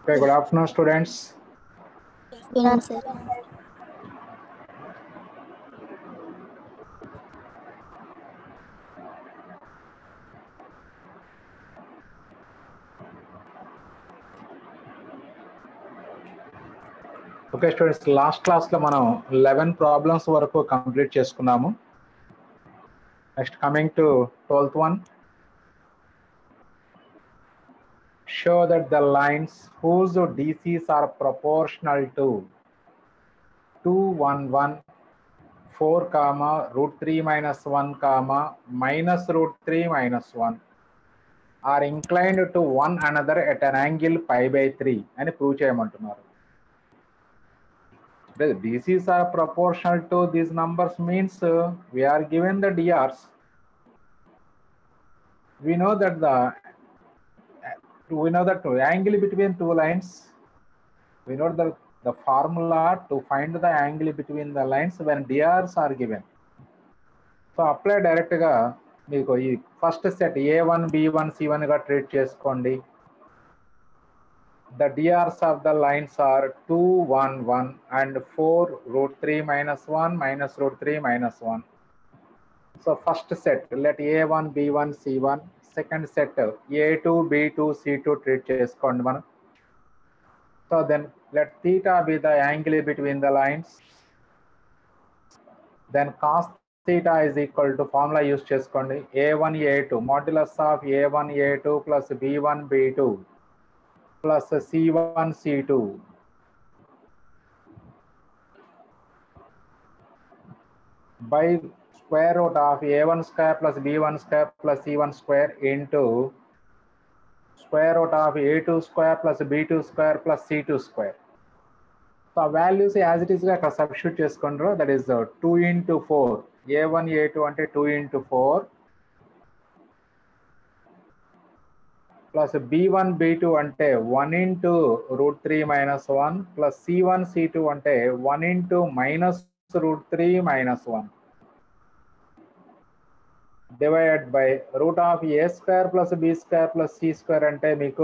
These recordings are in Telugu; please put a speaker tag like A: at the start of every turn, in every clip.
A: Okay, good afternoon, students.
B: Yes, sir.
A: Okay students last క్లాస్లో మనం లెవెన్ ప్రాబ్లమ్స్ వరకు కంప్లీట్ చేసుకున్నాము next coming to twelfth one show that the lines whose DCs are proportional to two one one four comma root three minus one comma minus root three minus one are inclined to one another at an angle pi by three అని ప్రూవ్ చేయమంటున్నారు the DCs are proportional to these numbers means uh, we are given the DRs. We know that the we know that the angle between two lines. We know the the formula to find the angle between the lines when DRs are given. So apply డైరెక్ట్గా మీకు ఈ first set A one B one C వన్గా ట్రీట్ చేసుకోండి the DRs of the lines are 2, 1, 1 and 4 root 3 minus 1 minus root 3 minus 1. So first set, let A1, B1, C1. Second set, A2, B2, C2 treat చేసుకోండి మనం. So then let theta be the angle between the lines. Then cos theta is equal to formula use చేసుకోండి A1, A2, modulus of A1, A2 plus B1, B2 plus C1, C2. By square root of A1 square plus B1 square plus C1 square into square root of A2 square plus B2 square plus C2 square. So values as it is గా అక్కడ సబ్స్టిట్యూట్ చేసుకుంటారు that is two into four A one A two అంటే two into four plus B one B two అంటే one into root three minus one plus C one C two అంటే one into minus root three minus one divide by root of A square plus B square plus C square అంటే మీకు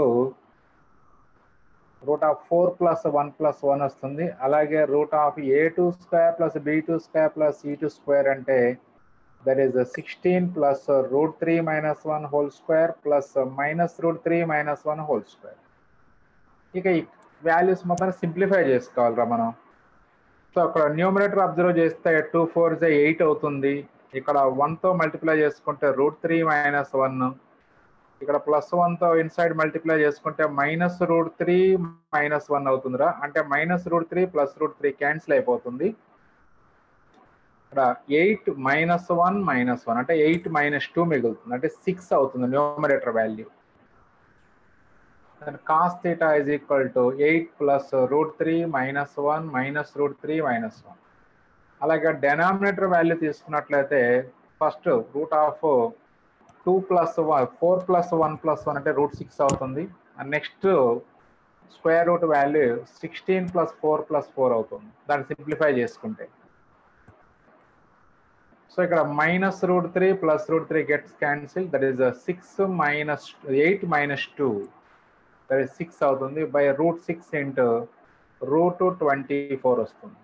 A: root of four plus one plus one వస్తుంది అలాగే root of A two square plus B two square plus C two square అంటే that is a 16 plus uh, root 3 minus 1 whole square plus uh, minus root 3 minus 1 whole square. ఇక ఈ వాల్యూస్ మొత్తం సింప్లిఫై చేసుకోవాలిరా మనం సో అక్కడ న్యూమరేటర్ అబ్జర్వ్ చేస్తే టూ ఫోర్ జే ఎయిట్ అవుతుంది ఇక్కడ వన్తో మల్టిప్లై చేసుకుంటే రూట్ త్రీ మైనస్ వన్ ఇక్కడ ప్లస్ వన్తో ఇన్సైడ్ మల్టిప్లై చేసుకుంటే minus root three minus one అవుతుందిరా అంటే minus root three plus root three cancel అయిపోతుంది ఇక్కడ eight minus one minus one అంటే ఎయిట్ మైనస్ టూ మిగులుతుంది అంటే సిక్స్ అవుతుంది numerator value cos theta is equal to eight plus root three minus one minus root three minus one అలాగే డెనామినేటర్ వాల్యూ తీసుకున్నట్లయితే first root of two plus one four plus one plus one అంటే రూట్ సిక్స్ అవుతుంది and next square root value sixteen plus four plus four అవుతుంది దాన్ని సింప్లిఫై చేసుకుంటే సో ఇక్కడ minus root three plus root three gets cancel that is six minus eight minus two that is six అవుతుంది by root six into root twenty four వస్తుంది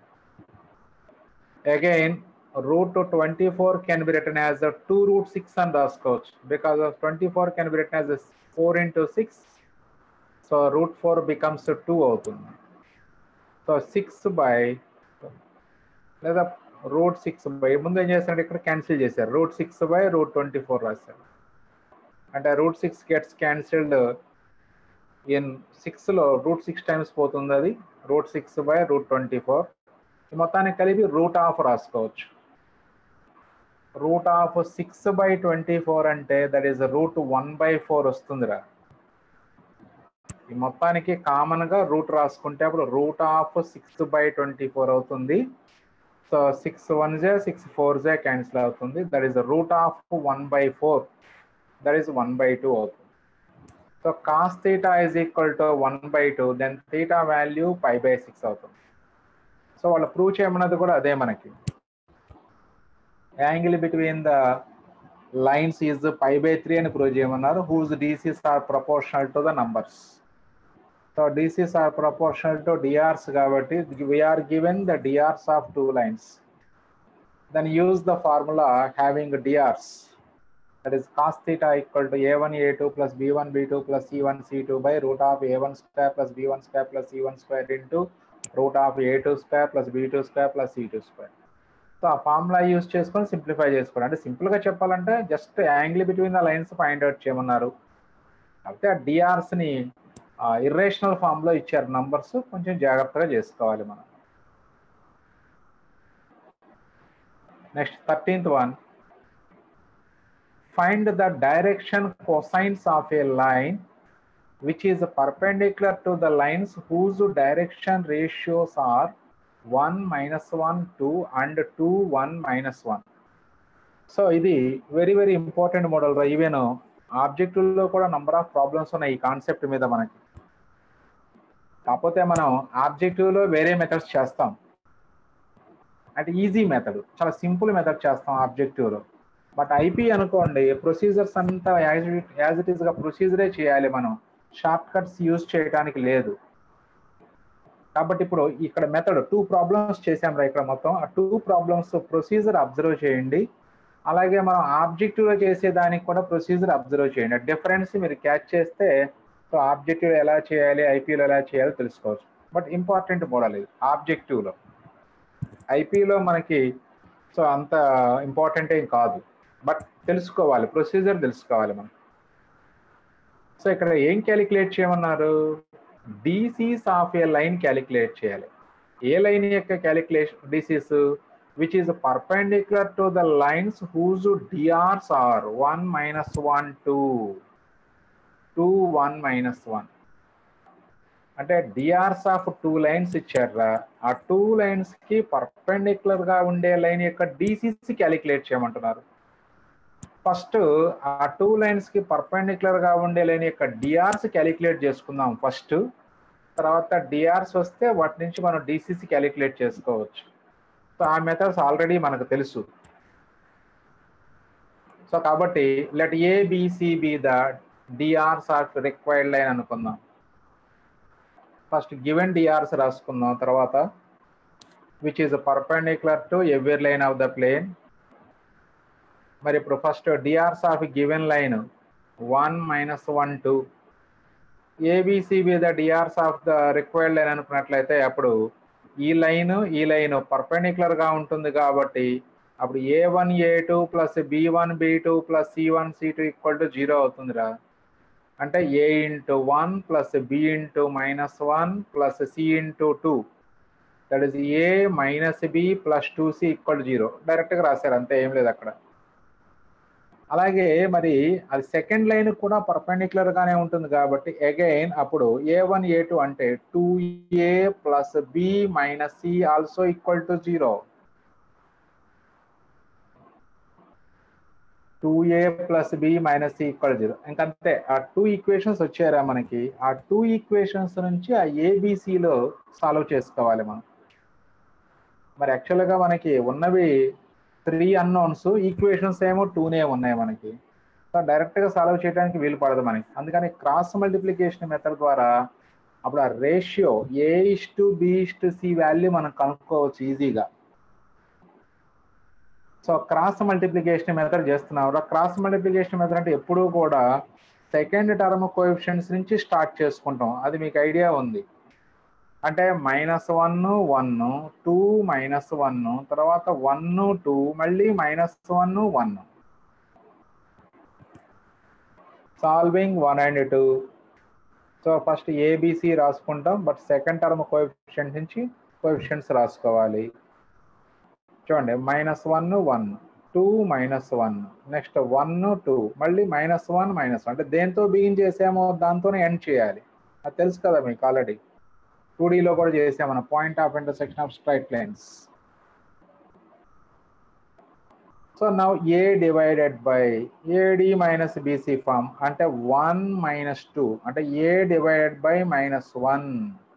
A: again root twenty four can be written as two root six అని రాసుకోవచ్చు because of twenty four can be written as four into six so root four becomes two అవుతుంది సో సిక్స్ బై లేదా రూట్ సిక్స్ బై ముందు ఏం చేశారు ఇక్కడ క్యాన్సిల్ చేశారు root six by root twenty four రాశారు అంటే root six gets cancelled in సిక్స్లో రూట్ సిక్స్ టైమ్స్ పోతుంది అది root six by root twenty four మొత్తానికి కలిపి రూట్ ఆఫ్ రాసుకోవచ్చు root of six by twenty four అంటే that is root one by four వస్తుందిరా ఈ మొత్తానికి కామన్గా రూట్ రాసుకుంటే అప్పుడు root of six by twenty four అవుతుంది so six one J six four J cancel అవుతుంది that is root of one by four that is one by two అవుతుంది so cos theta is equal to one by two then theta value pi by six అవుతుంది సో వాళ్ళు ప్రూవ్ చేయమన్నది కూడా అదే మనకి angle between the lines is pi by three అని ప్రూవ్ చేయమన్నారు whose DCs are proportional to the numbers so DCs are proportional to DRs కాబట్టి we are given the DRs of two lines. Then use the formula having DRs. That is cos theta equal to A1 A2 plus B1 B2 plus C1 C2 by root of A1 square plus B1 square plus C1 square into root of A2 square plus B2 square plus C2 square. So ఆ ఫార్ములా యూస్ చేసుకొని సింప్లిఫై చేసుకోండి అంటే సింపుల్గా చెప్పాలంటే just angle between the lines find out చేయమన్నారు కాకపోతే ఆ డిఆర్స్ని ఇర్రేషనల్ ఫామ్లో ఇచ్చారు నంబర్స్ కొంచెం జాగ్రత్తగా చేసుకోవాలి మనం next thirteenth one find the direction cosines of a line which is perpendicular to the lines whose direction ratios are 1 minus 1 2 and 2 1 minus 1 so ఇది వెరీ వెరీ ఇంపార్టెంట్ మోడల్ రా ఈవెన్ ఆబ్జెక్టివ్లో కూడా నంబర్ ఆఫ్ ప్రాబ్లమ్స్ ఉన్నాయి ఈ కాన్సెప్ట్ మీద మనకి కాకపోతే మనం ఆబ్జెక్టివ్లో వేరే మెథడ్స్ చేస్తాం అంటే ఈజీ మెథడ్ చాలా సింపుల్ మెథడ్ చేస్తాం ఆబ్జెక్టివ్లో బట్ ఐపీ అనుకోండి ప్రొసీజర్స్ అంతా యాజ్ యాజ్ ఇట్ ఈస్గా ప్రొసీజరే చేయాలి మనం షార్ట్ కట్స్ యూజ్ చేయడానికి లేదు కాబట్టి ఇప్పుడు ఇక్కడ మెథడ్ టూ ప్రాబ్లమ్స్ చేసాం రా ఇక్కడ మొత్తం ఆ టూ ప్రాబ్లమ్స్ ప్రొసీజర్ అబ్జర్వ్ చేయండి అలాగే మనం ఆబ్జెక్టివ్లో చేసే దానికి కూడా ప్రొసీజర్ అబ్జర్వ్ చేయండి డిఫరెన్స్ మీరు క్యాచ్ చేస్తే సో ఆబ్జెక్టివ్ ఎలా చేయాలి ఐపీలో ఎలా చేయాలో తెలుసుకోవచ్చు బట్ ఇంపార్టెంట్ మోడల్ ఇది ఆబ్జెక్టివ్లో ఐపీలో మనకి సో అంత ఇంపార్టెంట్ ఏం కాదు బట్ తెలుసుకోవాలి ప్రొసీజర్ తెలుసుకోవాలి మనం సో ఇక్కడ ఏం క్యాలిక్యులేట్ చేయమన్నారు DCs of a line calculate చేయాలి ఏ లైన్ యొక్క calculation DCs which is perpendicular to the lines whose DRs are one minus one two two one minus one అంటే డిఆర్స్ ఆఫ్ టూ లైన్స్ ఇచ్చారా ఆ టూ లైన్స్ కి పర్పెండిక్యులర్ గా ఉండే లైన్ యొక్క డిసిసి క్యాలిక్యులేట్ చేయమంటున్నారు ఫస్ట్ ఆ టూ లైన్స్ కి పర్పెండిక్యులర్ గా ఉండే లైన్ యొక్క డిఆర్స్ క్యాలిక్యులేట్ చేసుకుందాం ఫస్ట్ తర్వాత డిఆర్స్ వస్తే వాటి నుంచి మనం డిసిసి క్యాలిక్యులేట్ చేసుకోవచ్చు సో ఆ మెథడ్స్ ఆల్రెడీ మనకు తెలుసు సో కాబట్టి let a b c be the DRs of required line అనుకుందాం ఫస్ట్ గివెన్ డిఆర్స్ రాసుకుందాం తర్వాత which is perpendicular to every line of the plane మరి ఇప్పుడు first DRs of given line one minus one two a b c the DRs of the required line అనుకున్నట్లయితే అప్పుడు ఈ లైన్ ఈ లైన్ పర్పెండిక్యులర్ గా ఉంటుంది కాబట్టి అప్పుడు a one A two plus B one B two plus C one C two equal to zero అవుతుందిరా అంటే a into one plus b into minus one plus c into two that is a minus b plus two c equal zero డైరెక్ట్గా రాశారు అంతే ఏం లేదు అక్కడ అలాగే మరి అది సెకండ్ లైన్ కూడా పర్పెండిక్యులర్ గానే ఉంటుంది కాబట్టి అగైన్ అప్పుడు ఏ వన్ ఏ టూ అంటే two a plus b minus c also equal to zero two a plus b minus c equal zero ఇంకంతే ఆ టూ ఈక్వేషన్స్ వచ్చారా మనకి ఆ టూ ఈక్వేషన్స్ నుంచి ఆ ఏబిసిలో సాల్వ్ చేసుకోవాలి మనం మరి యాక్చువల్గా మనకి ఉన్నవి త్రీ అన్నోన్స్ ఈక్వేషన్స్ ఏమో టూనే ఉన్నాయి మనకి సో డైరెక్ట్గా సాల్వ్ చేయడానికి వీలు పడదు మనకి అందుకని క్రాస్ మల్టిప్లికేషన్ మెథడ్ ద్వారా అప్పుడు ఆ ratio a is to B is to C value మనం కనుక్కోవచ్చు ఈజీగా సో క్రాస్ మల్టిప్లికేషన్ మెథడ్ చేస్తున్నాం క్రాస్ మల్టిప్లికేషన్ మెథడ్ అంటే ఎప్పుడూ కూడా సెకండ్ టర్మ్ కోఎఫిషియన్స్ నుంచి స్టార్ట్ చేసుకుంటాం అది మీకు ఐడియా ఉంది అంటే minus one one two minus one తర్వాత వన్ టూ మళ్ళీ minus one one solving one and two so first a b c రాసుకుంటాం బట్ సెకండ్ టర్మ్ కోఎఫిషియంట్ నుంచి కోఎఫిషియంట్స్ రాసుకోవాలి చూడండి minus one one two minus one next one two మళ్ళీ మైనస్ వన్ మైనస్ వన్ అంటే దేంతో బిగిన్ చేసామో దాంతోనే ఎండ్ చేయాలి అది తెలుసు కదా మీకు ఆల్రెడీ టూ డీలో కూడా చేసాం మనం point of intersection of straight lines so now a divided by a d minus b c form అంటే వన్ మైనస్ టూ అంటే a divided by minus one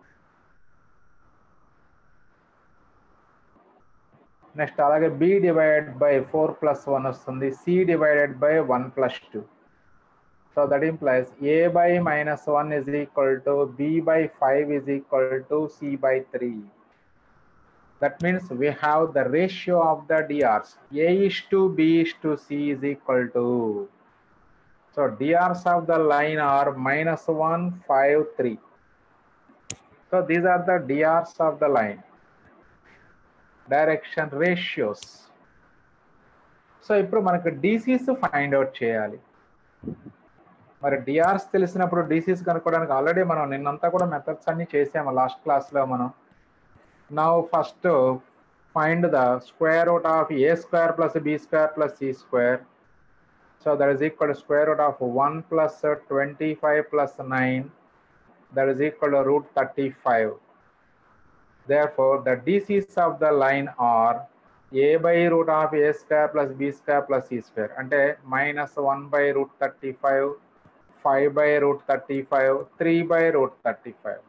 A: next అలాగే b divided by four plus one వస్తుంది c divided by one plus two So that implies a by minus 1 is equal to b by 5 is equal to c by 3. That means we have the ratio of the DRs. A is to B is to C is equal to. So DRs of the line are minus 1, 5, 3. So these are the DRs of the line. Direction ratios. So ఇప్పుడు మనకు డీసీస్ ఫైండ్ అవుట్ చేయాలి మరి డిఆర్స్ తెలిసినప్పుడు డీసీస్ కనుక్కోవడానికి ఆల్రెడీ మనం నిన్నంతా కూడా మెథడ్స్ అన్ని చేసాము లాస్ట్ క్లాస్లో మనం now first find the square root of A square plus B square plus C square so that is equal to square root of one plus twenty five plus nine that is equal to root thirty five therefore the DCs of the line are a by root of a square plus b square plus c square అంటే minus one by root thirty five five by root thirty five three by root thirty five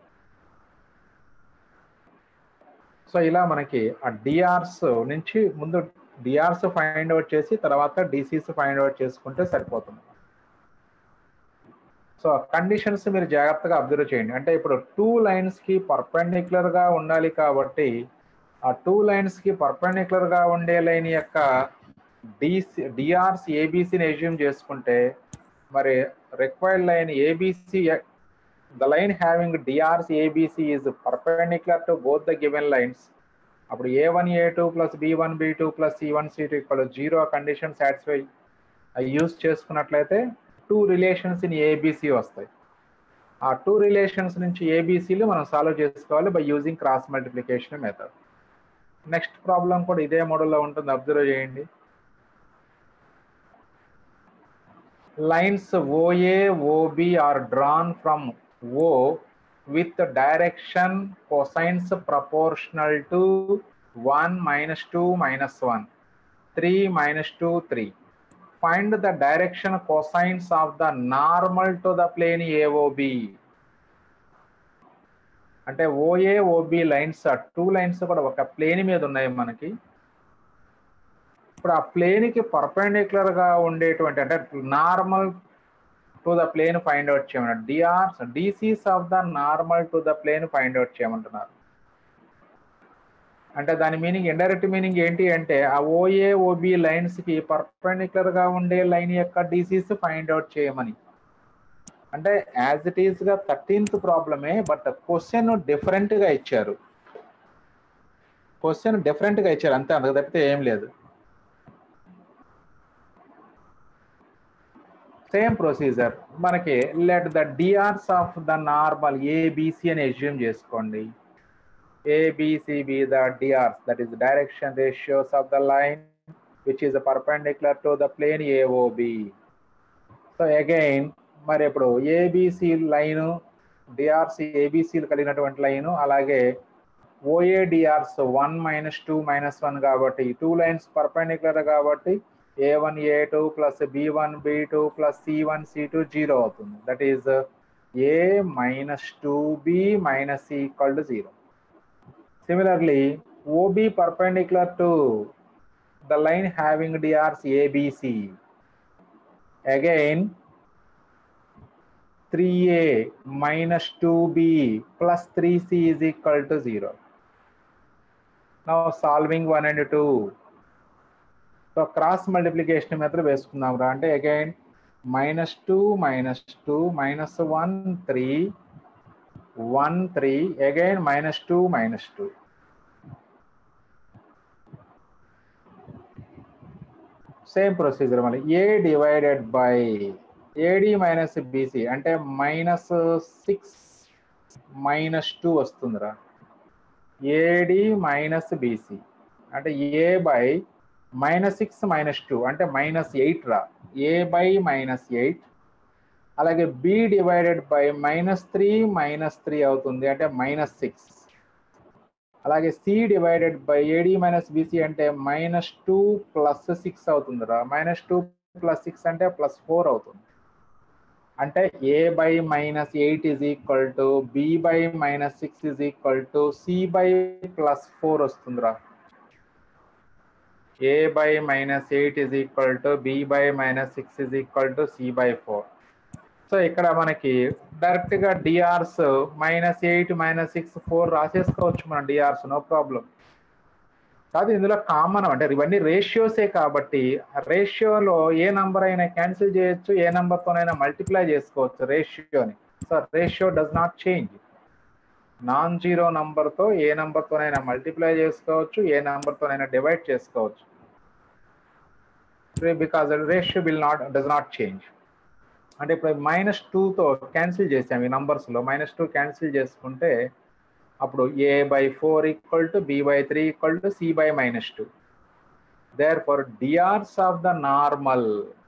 A: so ఇలా మనకి ఆ డిఆర్స్ నుంచి ముందు డిఆర్స్ ఫైండ్ అవుట్ చేసి తర్వాత డిసిస్ ఫైండ్ అవుట్ చేసుకుంటే సరిపోతుంది సో కండిషన్స్ మీరు జాగ్రత్తగా అబ్జర్వ్ చేయండి అంటే ఇప్పుడు టూ లైన్స్ కి పర్పెండిక్యులర్ గా ఉండాలి కాబట్టి ఆ టూ లైన్స్ కి పర్పెండిక్యులర్ గా ఉండే లైన్ యొక్క డిసి డిఆర్స్ ఏబిసిని ఎజ్యూమ్ చేసుకుంటే మరి required line a b c the line having DRs a b c is perpendicular to both the given lines అప్పుడు a one A two plus B one B two plus C one C two ఇక్కడ జీరో కండిషన్ సాటిస్ఫై యూస్ చేసుకున్నట్లయితే టూ రిలేషన్స్ ఇన్ ఏబిసి వస్తాయి ఆ టూ రిలేషన్స్ నుంచి ఏబిసిలు మనం సాల్వ్ చేసుకోవాలి by using cross multiplication method next problem కూడా ఇదే మోడల్లో ఉంటుంది అబ్జర్వ్ చేయండి lines O A O B are drawn from O with direction cosines proportional to one minus two minus one three minus two three find the direction cosines of the normal to the plane AOB. అంటే O A O B lines two lines కూడా ఒక ప్లేన్ మీద ఉన్నాయి మనకి ఇప్పుడు ఆ ప్లేన్ కి పర్పెండిక్యులర్ గా ఉండేటువంటి అంటే normal to the plane find out చేయమన్నారు DRs DCs of the normal to the plane find out చేయమంటున్నారు అంటే దాని మీనింగ్ ఇండైరెక్ట్ మీనింగ్ ఏంటి అంటే ఆ ఓఏ ఓబి లైన్స్ కి పర్పెండిక్యులర్ గా ఉండే లైన్ యొక్క డిసీస్ ఫైండ్ అవుట్ చేయమని అంటే యాజ్ ఇట్ ఈస్ గా థర్టీన్త్ ప్రాబ్లమే బట్ క్వశ్చన్ డిఫరెంట్ గా ఇచ్చారు క్వశ్చన్ డిఫరెంట్ గా ఇచ్చారు అంతే అందుకు తప్పితే ఏం లేదు సేమ్ ప్రొసీజర్ మనకి let the DRs of the normal a b c అని ఎజ్యూమ్ చేసుకోండి ABCB the DRs that is direction ratios of the line which is perpendicular to the plane AOB. So again మరి ఇప్పుడు ఏబిసి లైన్ డిఆర్సి ఏబిసి కలిగినటువంటి లైన్ అలాగే O A DRs one minus two minus one కాబట్టి టూ లైన్స్ పర్పెండిక్యులర్ కాబట్టి a one A two plus B one B two plus C one C two zero అవుతుంది that is a minus two b minus c equal to zero Similarly, OB perpendicular to the line having DRs ABC. Again, 3A minus 2B plus 3C is equal to 0. Now solving 1 and 2. So cross multiplication method వేసుకుందాం రా అంటే again minus two minus two minus one three one three again minus two minus two same procedure మళ్ళీ a divided by a d minus b c అంటే మైనస్ సిక్స్ మైనస్ టూ వస్తుందిరా ఏడి మైనస్ బీసీ అంటే ఏ by minus six minus two అంటే మైనస్ ఎయిట్ రా ఏ బై మైనస్ ఎయిట్ అలాగే b divided by minus three minus three అవుతుంది అంటే మైనస్ సిక్స్ అలాగే c divided by a d minus b c అంటే మైనస్ టూ ప్లస్ సిక్స్ అవుతుందిరా మైనస్ టూ ప్లస్ సిక్స్ అంటే ప్లస్ ఫోర్ అవుతుంది అంటే ఏ by minus eight is equal to b by minus six is equal to c by plus four వస్తుందిరా a by minus eight is equal to b by minus six is equal to c by four so ఇక్కడ మనకి డైరెక్ట్ గా DRs minus eight minus six four రాసేసుకోవచ్చు మనం డిఆర్స్ నో ప్రాబ్లం కాదు ఇందులో కామన్ అంటే ఇవన్నీ రేషియోసే కాబట్టి రేషియోలో ఏ నంబర్ అయినా క్యాన్సిల్ చేయొచ్చు ఏ తోనైనా మల్టిప్లై చేసుకోవచ్చు రేషియోని so ratio does not change non zero నంబర్తో ఏ తోనైనా మల్టిప్లై చేసుకోవచ్చు ఏ తోనైనా డివైడ్ చేసుకోవచ్చు because ratio will not does not change అంటే ఇప్పుడు మైనస్ టూతో క్యాన్సిల్ చేసాం ఈ నంబర్స్లో మైనస్ టూ క్యాన్సిల్ చేసుకుంటే అప్పుడు a by four equal to b by three equal to c by minus two therefore DRs of the normal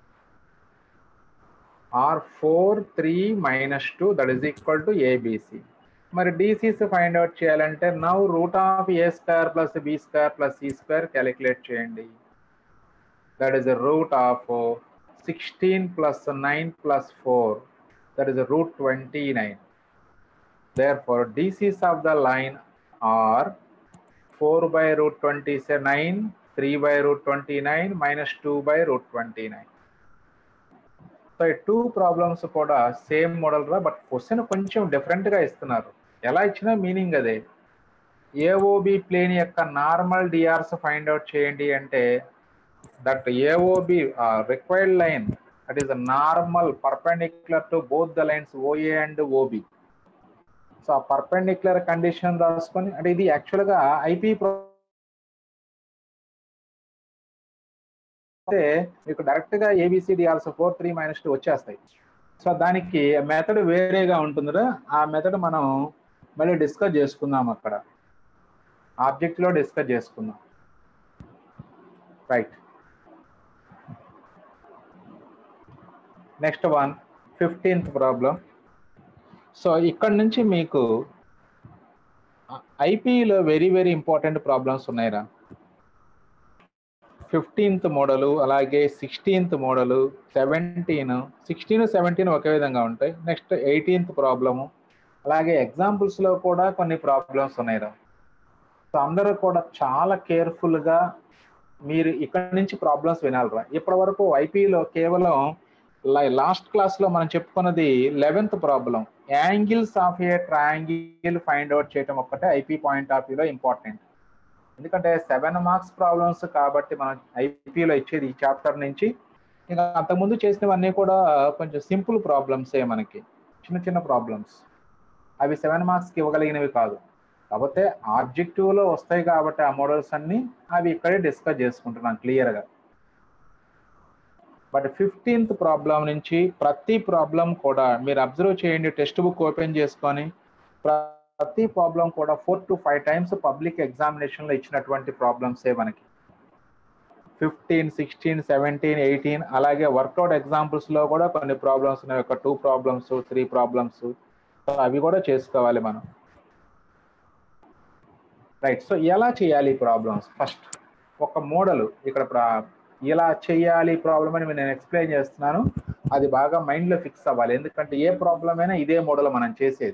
A: are four three minus two that is equal to a b c మరి డీసీస్ ఫైండ్ అవుట్ చేయాలంటే now root of A square plus B square plus C square calculate చేయండి that is root of sixteen plus nine plus four that is root twenty nine Therefore, DCs of the line are 4 by root 29, 3 by root 29, minus 2 by root 29. So ఈ టూ ప్రాబ్లమ్స్ కూడా సేమ్ మోడల్ రా బట్ క్వశ్చన్ కొంచెం డిఫరెంట్గా ఇస్తున్నారు ఎలా ఇచ్చినా మీనింగ్ అదే ఏఓబి ప్లేన్ యొక్క నార్మల్ డిఆర్స్ ఫైండ్ అవుట్ చేయండి అంటే that A O B required line that is normal perpendicular to both the lines O A and O B so ఆ పర్పెండిక్యులర్ కండిషన్ రాసుకొని అంటే ఇది యాక్చువల్గా ఐపీ అంటే మీకు డైరెక్ట్గా a b c d also four three minus two వచ్చేస్తాయి సో దానికి మెథడ్ వేరేగా ఉంటుంది ఆ మెథడ్ మనం మళ్ళీ డిస్కస్ చేసుకుందాం అక్కడ ఆబ్జెక్ట్లో డిస్కస్ చేసుకుందాం right next one fifteenth problem so ఇక్కడ నుంచి మీకు ఐపీలో వెరీ వెరీ ఇంపార్టెంట్ ప్రాబ్లమ్స్ ఉన్నాయిరా ఫిఫ్టీన్త్ మోడలు అలాగే sixteenth model seventeen sixteen seventeen ఒకే విధంగా ఉంటాయి నెక్స్ట్ ఎయిటీన్త్ ప్రాబ్లము అలాగే ఎగ్జాంపుల్స్లో కూడా కొన్ని ప్రాబ్లమ్స్ ఉన్నాయిరా సో అందరూ కూడా చాలా కేర్ఫుల్గా మీరు ఇక్కడ నుంచి ప్రాబ్లమ్స్ వినాలిరా ఇప్పటి వరకు ఐపీలో కేవలం లాస్ట్ క్లాస్లో మనం చెప్పుకున్నది eleventh problem angles of a triangle find out చేయడం ఒక్కటే ఐపీ పాయింట్ ఆఫ్ వ్యూలో ఇంపార్టెంట్ ఎందుకంటే సెవెన్ మార్క్స్ ప్రాబ్లమ్స్ కాబట్టి మనం ఐపీలో ఇచ్చేది ఈ చాప్టర్ నుంచి ఇంకా అంతకుముందు చేసినవన్నీ కూడా కొంచెం సింపుల్ ప్రాబ్లమ్సే మనకి చిన్న చిన్న ప్రాబ్లమ్స్ అవి సెవెన్ మార్క్స్కి ఇవ్వగలిగినవి కాదు కాకపోతే ఆబ్జెక్టివ్లో వస్తాయి కాబట్టి ఆ మోడల్స్ అన్ని అవి ఇక్కడే డిస్కస్ చేసుకుంటున్నాం క్లియర్గా బట్ ఫిఫ్టీన్త్ ప్రాబ్లం నుంచి ప్రతి ప్రాబ్లం కూడా మీరు అబ్జర్వ్ చేయండి టెక్స్ట్ బుక్ ఓపెన్ చేసుకొని ప్రతి ప్రాబ్లం కూడా four to five times public ఎగ్జామినేషన్లో ఇచ్చినటువంటి ప్రాబ్లమ్సే మనకి ఫిఫ్టీన్ సిక్స్టీన్ సెవెంటీన్ ఎయిటీన్ అలాగే వర్కౌట్ ఎగ్జాంపుల్స్లో కూడా కొన్ని ప్రాబ్లమ్స్ ఉన్నాయి ఒక టూ ప్రాబ్లమ్స్ త్రీ ప్రాబ్లమ్స్ అవి కూడా చేసుకోవాలి మనం రైట్ సో ఎలా చేయాలి ప్రాబ్లమ్స్ ఫస్ట్ ఒక మోడల్ ఇక్కడ ఇలా చేయాలి ప్రాబ్లం అని నేను ఎక్స్ప్లెయిన్ చేస్తున్నాను అది బాగా మైండ్లో ఫిక్స్ అవ్వాలి ఎందుకంటే ఏ ప్రాబ్లం అయినా ఇదే మోడల్ మనం చేసేది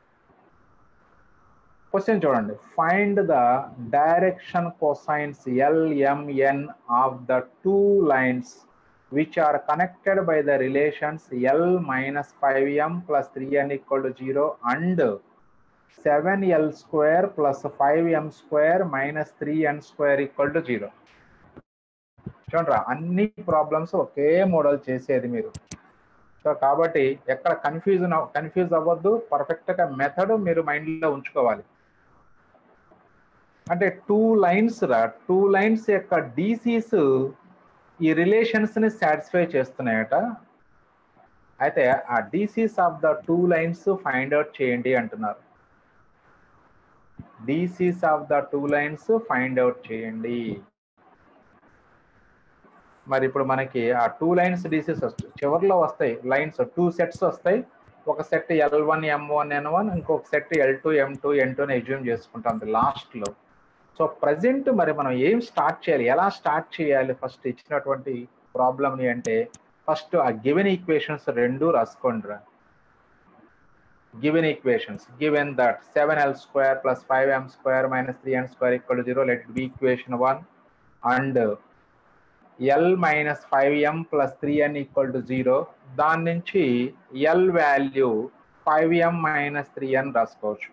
A: క్వశ్చన్ చూడండి find the direction cosines l m n of the two lines which are connected by the relations l minus five M plus three N equal to zero and seven L square plus five M square minus three N square equal to zero చూడరా అన్ని ప్రాబ్లమ్స్ ఒకే మోడల్ చేసేది మీరు సో కాబట్టి ఎక్కడ కన్ఫ్యూజ్ కన్ఫ్యూజ్ అవ్వద్దు పర్ఫెక్ట్గా మెథడ్ మీరు మైండ్లో ఉంచుకోవాలి అంటే టూ లైన్స్ రా టూ లైన్స్ యొక్క డీసీస్ ఈ రిలేషన్స్ని సాటిస్ఫై చేస్తున్నాయట అయితే ఆ DCs of the two lines find out చేయండి అంటున్నారు DCs of the two lines find out చేయండి మరి ఇప్పుడు మనకి ఆ టూ లైన్స్ డీసీస్ వస్తాయి చివరిలో వస్తాయి లైన్స్ టూ సెట్స్ వస్తాయి ఒక సెట్ ఎల్ వన్ ఎం వన్ ఎన్ వన్ ఇంకొక సెట్ ఎల్ టూ ఎం టూ ఎన్ టూ ఎగ్జూమ్ చేసుకుంటాం లాస్ట్లో సో ప్రజెంట్ మరి మనం ఏం స్టార్ట్ చేయాలి ఎలా స్టార్ట్ చేయాలి ఫస్ట్ ఇచ్చినటువంటి ప్రాబ్లమ్ని అంటే ఫస్ట్ ఆ గివెన్ ఈక్వేషన్స్ రెండు రాసుకోండి రా given equations given that seven L square plus five M square minus three N square equal zero let be equation one and L minus five M plus three N equal to zero దాని నుంచి L value five M minus three N రాసుకోవచ్చు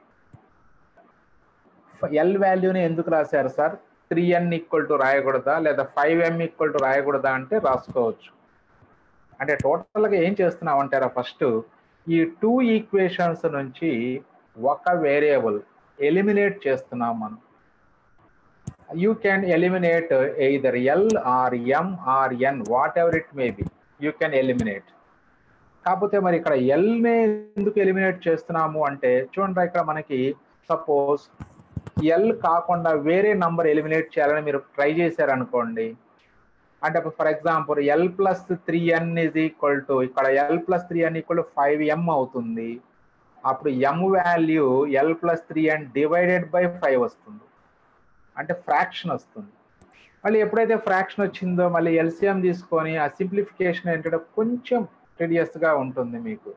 A: ఎల్ వాల్యూని ఎందుకు రాశారు sir three N equal to రాయకూడదా లేదా ఫైవ్ ఎం ఈక్వల్ టు రాయకూడదా అంటే రాసుకోవచ్చు అంటే టోటల్గా ఏం చేస్తున్నాం అంటారా ఫస్ట్ ఈ టూ ఈక్వేషన్స్ నుంచి ఒక వేరియబుల్ ఎలిమినేట్ చేస్తున్నాం మనం you can eliminate either L or M or N whatever it may be you can eliminate కాకపోతే మరి ఇక్కడ ఎల్నే ఎందుకు ఎలిమినేట్ చేస్తున్నాము అంటే చూడండి ఇక్కడ మనకి సపోజ్ ఎల్ కాకుండా వేరే నంబర్ ఎలిమినేట్ చేయాలని మీరు ట్రై చేశారనుకోండి అంటే for example L plus three N is equal to ఇక్కడ L plus three N equal to five M అవుతుంది అప్పుడు M value L plus three N divided by five వస్తుంది అంటే ఫ్రాక్షన్ వస్తుంది మళ్ళీ ఎప్పుడైతే ఫ్రాక్షన్ వచ్చిందో మళ్ళీ ఎల్సిఎం తీసుకొని ఆ సింప్లిఫికేషన్ ఏంటంటే కొంచెం గా ఉంటుంది మీకు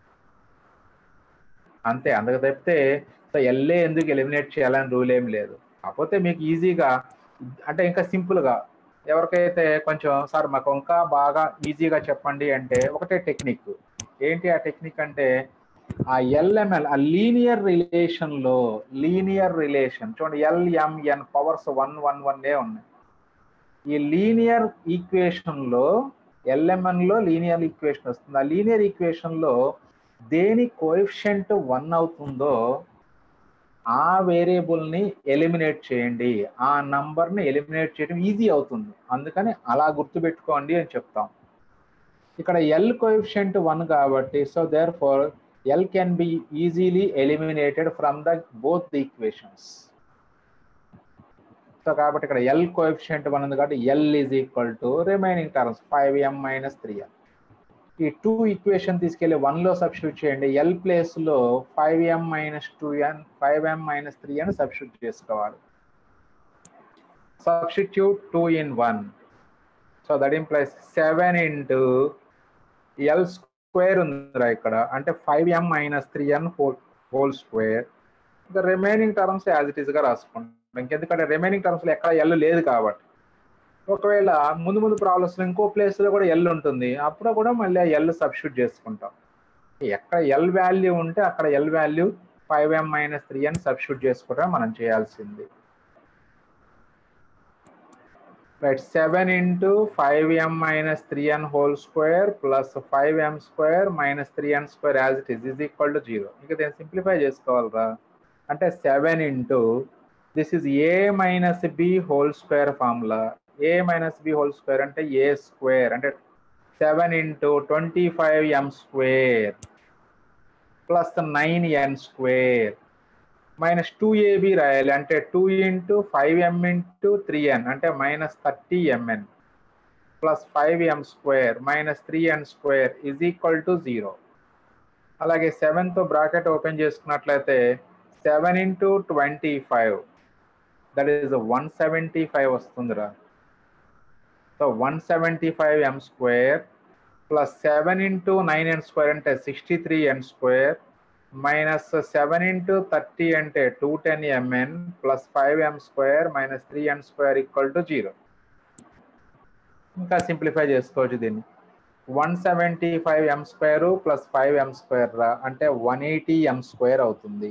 A: అంతే అందుకు తప్పితే సో ఎల్ఏ ఎందుకు ఎలిమినేట్ చేయాలని రూల్ ఏం లేదు కాకపోతే మీకు ఈజీగా అంటే ఇంకా సింపుల్గా ఎవరికైతే కొంచెం సార్ మాకు ఇంకా బాగా ఈజీగా చెప్పండి అంటే ఒకటే టెక్నిక్ ఏంటి ఆ టెక్నిక్ అంటే ఆ ఎల్ఎంఎల్ ఆ లీనియర్ రిలేషన్లో లీనియర్ రిలేషన్ చూడండి LMN powers one one one ఏ ఉన్నాయి ఈ లీనియర్ ఈక్వేషన్లో ఎల్ఎంఎన్లో లీనియర్ ఈక్వేషన్ వస్తుంది ఆ లీనియర్ ఈక్వేషన్లో దేని కోఎఫిషియంట్ వన్ అవుతుందో ఆ వేరియబుల్ని ఎలిమినేట్ చేయండి ఆ నంబర్ని ఎలిమినేట్ చేయడం ఈజీ అవుతుంది అందుకని అలా గుర్తుపెట్టుకోండి అని చెప్తాం ఇక్కడ ఎల్ కోఎఫిషియంట్ వన్ కాబట్టి so therefore L can be easily eliminated from the both the equations so కాబట్టి ఇక్కడ ఎల్ కోఎఫిషియంట్ వన్ ఉంది కాబట్టి L is equal to remaining terms five M minus three L ఈ టూ ఈక్వేషన్ తీసుకెళ్లి వన్ లో సబ్స్టిట్యూట్ చేయండి ఎల్ ప్లేస్ లో five M minus two N five M minus three అని సబ్స్టిట్యూట్ చేసుకోవాలి substitute two in one so that implies seven into L square ఉందిరా ఇక్కడ అంటే five M minus three N whole whole square ఇంకా remaining terms as it is గా రాసుకుంటాం ఇంకెందుకంటే రిమైనింగ్ టర్మ్స్ లో ఎక్కడ ఎల్ లేదు కాబట్టి ఒకవేళ ముందు ముందు ప్రాబ్లమ్స్ ఇంకో ప్లేస్ లో కూడా ఎల్ ఉంటుంది అప్పుడు కూడా మళ్ళీ ఎల్ సబ్స్టిట్యూట్ చేసుకుంటాం ఎక్కడ ఎల్ వాల్యూ ఉంటే అక్కడ L value five M minus three అని సబ్స్టిట్యూట్ చేసుకోవడం మనం చేయాల్సింది right seven into five M minus three N whole square plus five M square minus three N square as it is is equal to zero ఇంకా దీన్ని సింప్లిఫై చేసుకోవాలరా అంటే seven into this is A minus B whole square formula A minus B whole square అంటే ఏ స్క్వేర్ అంటే సెవెన్ ఇంటూ ట్వంటీ ఫైవ్ ఎం square plus nine N square minus two AB రాయాలి అంటే two into five M into three N అంటే minus thirty MN plus five M square minus three N square is equal to zero అలాగే సెవెన్తో బ్రాకెట్ ఓపెన్ చేసుకున్నట్లయితే seven into twenty five that is one seventy five వస్తుందిరా సో వన్ సెవెంటీ ఫైవ్ ఎం square plus seven into nine N square అంటే సిక్స్టీ త్రీ ఎన్ square minus seven into thirty అంటే two ten MN plus five M square minus three N square equal to zero ఇంకా సింప్లిఫై చేసుకోవచ్చు దీన్ని వన్ సెవెంటీ ఫైవ్ ఎం స్క్వేర్ ప్లస్ ఫైవ్ ఎం స్క్వేర్ రా అంటే వన్ ఎయిటీ ఎం స్క్వేర్ అవుతుంది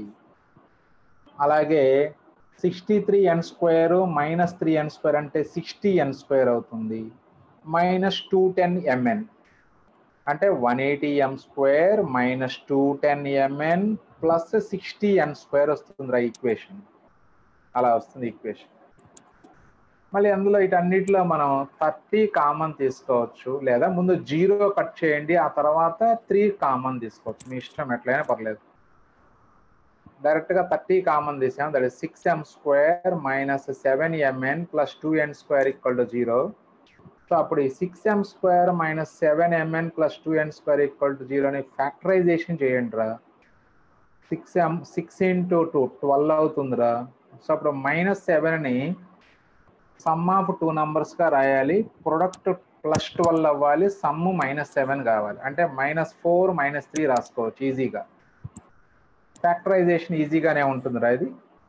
A: అలాగే సిక్స్టీ త్రీ ఎన్ స్క్వేర్ మైనస్ త్రీ ఎన్ స్క్వేర్ అంటే సిక్స్టీ ఎన్ స్క్వేర్ అవుతుంది మైనస్ టూ టెన్ ఎంఎన్ అంటే one eighty M square minus two ten MN plus sixty N square వస్తుంది ఈక్వేషన్ అలా వస్తుంది ఈక్వేషన్ మళ్ళీ అందులో వీటన్నిటిలో మనం థర్టీ కామన్ తీసుకోవచ్చు లేదా ముందు జీరో కట్ చేయండి ఆ తర్వాత త్రీ కామన్ తీసుకోవచ్చు మీ ఇష్టం ఎట్లయినా పర్లేదు డైరెక్ట్ గా థర్టీ కామన్ తీసాం that is six M square minus seven MN plus two N square equal to zero so అప్పుడు ఈ six M square minus seven MN plus two N square equal to జీరోని ఫ్యాక్టరైజేషన్ చేయండి రా six M six into two twelve అవుతుందిరా సో అప్పుడు మైనస్ సెవెన్ని సమ్ ఆఫ్ టూ గా రాయాలి ప్రొడక్ట్ ప్లస్ ట్వెల్వ్ అవ్వాలి సమ్ మైనస్ సెవెన్ కావాలి అంటే మైనస్ ఫోర్ మైనస్ త్రీ రాసుకోవచ్చు ఈజీగా ఫ్యాక్టరైజేషన్ ఈజీగానే ఉంటుందిరా ఇది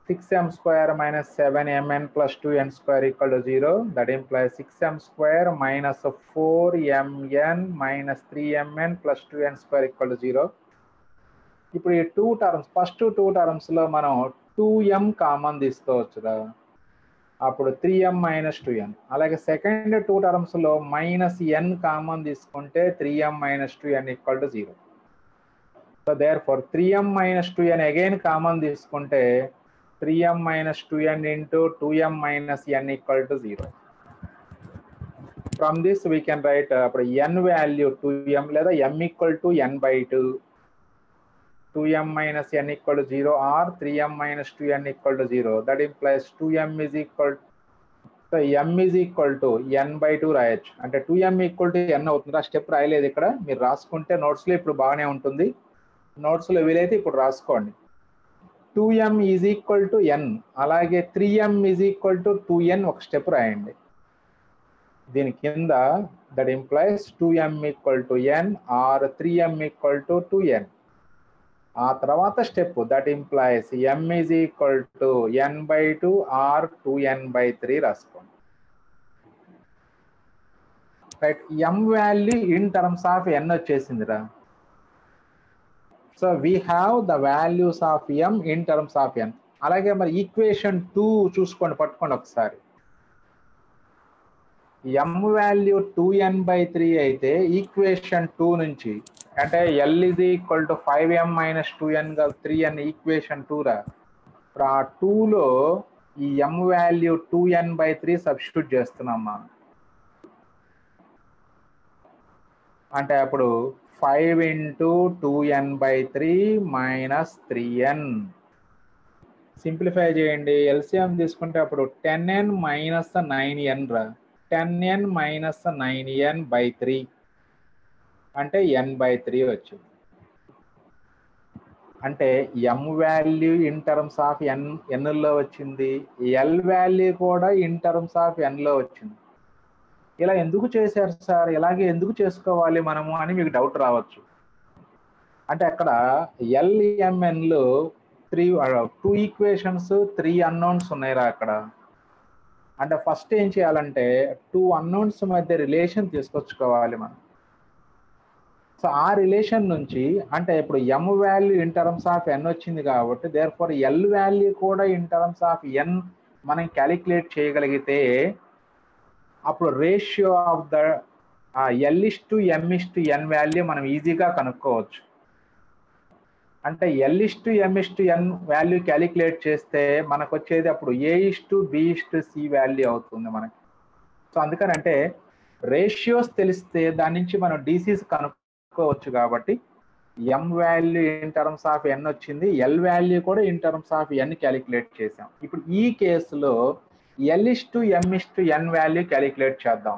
A: 6m square minus 7mn plus 2n square equal to 0. That implies 6m square minus 4mn minus 3mn plus 2n square equal to 0. ఇప్పుడు ఈ టూ టర్మ్స్ ఫస్ట్ టూ టర్మ్స్లో మనం టూ ఎం కామన్ తీసుకోవచ్చురా అప్పుడు three M minus two N అలాగే సెకండ్ టూ టర్మ్స్లో మైనస్ ఎన్ కామన్ తీసుకుంటే three M minus two N equal to zero so therefore three M minus two N again common తీసుకుంటే three M minus two N into two M minus N equal to zero from this we can write అప్పుడు ఎన్ వాల్యూ టూ ఎం లేదా M equal to N by two two M minus N equal to zero or three M minus two N equal to zero that implies two M is equal so M is equal to N by two రాయొచ్చు అంటే two M equal to N అవుతుంది ఆ స్టెప్ రాయలేదు ఇక్కడ మీరు రాసుకుంటే నోట్స్లో ఇప్పుడు బాగానే ఉంటుంది నోట్స్లో వీలైతే ఇప్పుడు రాసుకోండి two M is equal to N అలాగే three M is equal to two N ఒక స్టెప్ రాయండి దీని కింద that implies two M equal to N or three M equal to two N ఆ తర్వాత step that implies M is equal to N by two or two N by three రాసుకోండి right M value in terms of N వచ్చేసిందిరా so we have the values of M in terms of N అలాగే మరి ఈక్వేషన్ టూ చూసుకోండి పట్టుకోండి ఒకసారి M value two N by three అయితే ఈక్వేషన్ టూ నుంచి అంటే ఎల్ ఇది equal to five M minus two N three N equation two రా ఇప్పుడు ఆ టూలో ఈ M value two N by three substitute చేస్తున్నాం మనం అంటే అప్పుడు five into two N by three minus three N simplify చేయండి ఎల్సిఎం తీసుకుంటే అప్పుడు టెన్ ఎన్ మైనస్ నైన్ ఎన్ రా ten N minus nine N by three అంటే ఎన్ బై త్రీ వచ్చింది అంటే M value in terms of N ఎన్లో వచ్చింది ఎల్ వాల్యూ కూడా ఇన్ టర్మ్స్ ఆఫ్ ఎన్లో వచ్చింది ఇలా ఎందుకు చేశారు సార్ ఇలాగే ఎందుకు చేసుకోవాలి మనము అని మీకు డౌట్ రావచ్చు అంటే అక్కడ ఎల్ఎంఎన్లో three two equations three unknowns ఉన్నాయిరా అక్కడ అంటే ఫస్ట్ ఏం చేయాలంటే టూ అన్నౌన్స్ మధ్య రిలేషన్ తీసుకొచ్చుకోవాలి మనం సో ఆ రిలేషన్ నుంచి అంటే ఇప్పుడు M value in terms of N వచ్చింది కాబట్టి దేర్ ఫర్ ఎల్ వాల్యూ కూడా ఇన్ టర్మ్స్ ఆఫ్ ఎన్ మనం క్యాలిక్యులేట్ చేయగలిగితే అప్పుడు ratio of the L is to M is to N value మనం ఈజీగా కనుక్కోవచ్చు అంటే L is to M is to N value calculate చేస్తే మనకు వచ్చేది అప్పుడు A is to B is to C value అవుతుంది మనకి సో అందుకని అంటే రేషియోస్ తెలిస్తే దాని నుంచి మనం డీసీస్ కనుక్కోవచ్చు కాబట్టి M value in terms of N వచ్చింది ఎల్ వాల్యూ కూడా in terms of N calculate చేసాం ఇప్పుడు ఈ కేసులో L is to M is to N value calculate చేద్దాం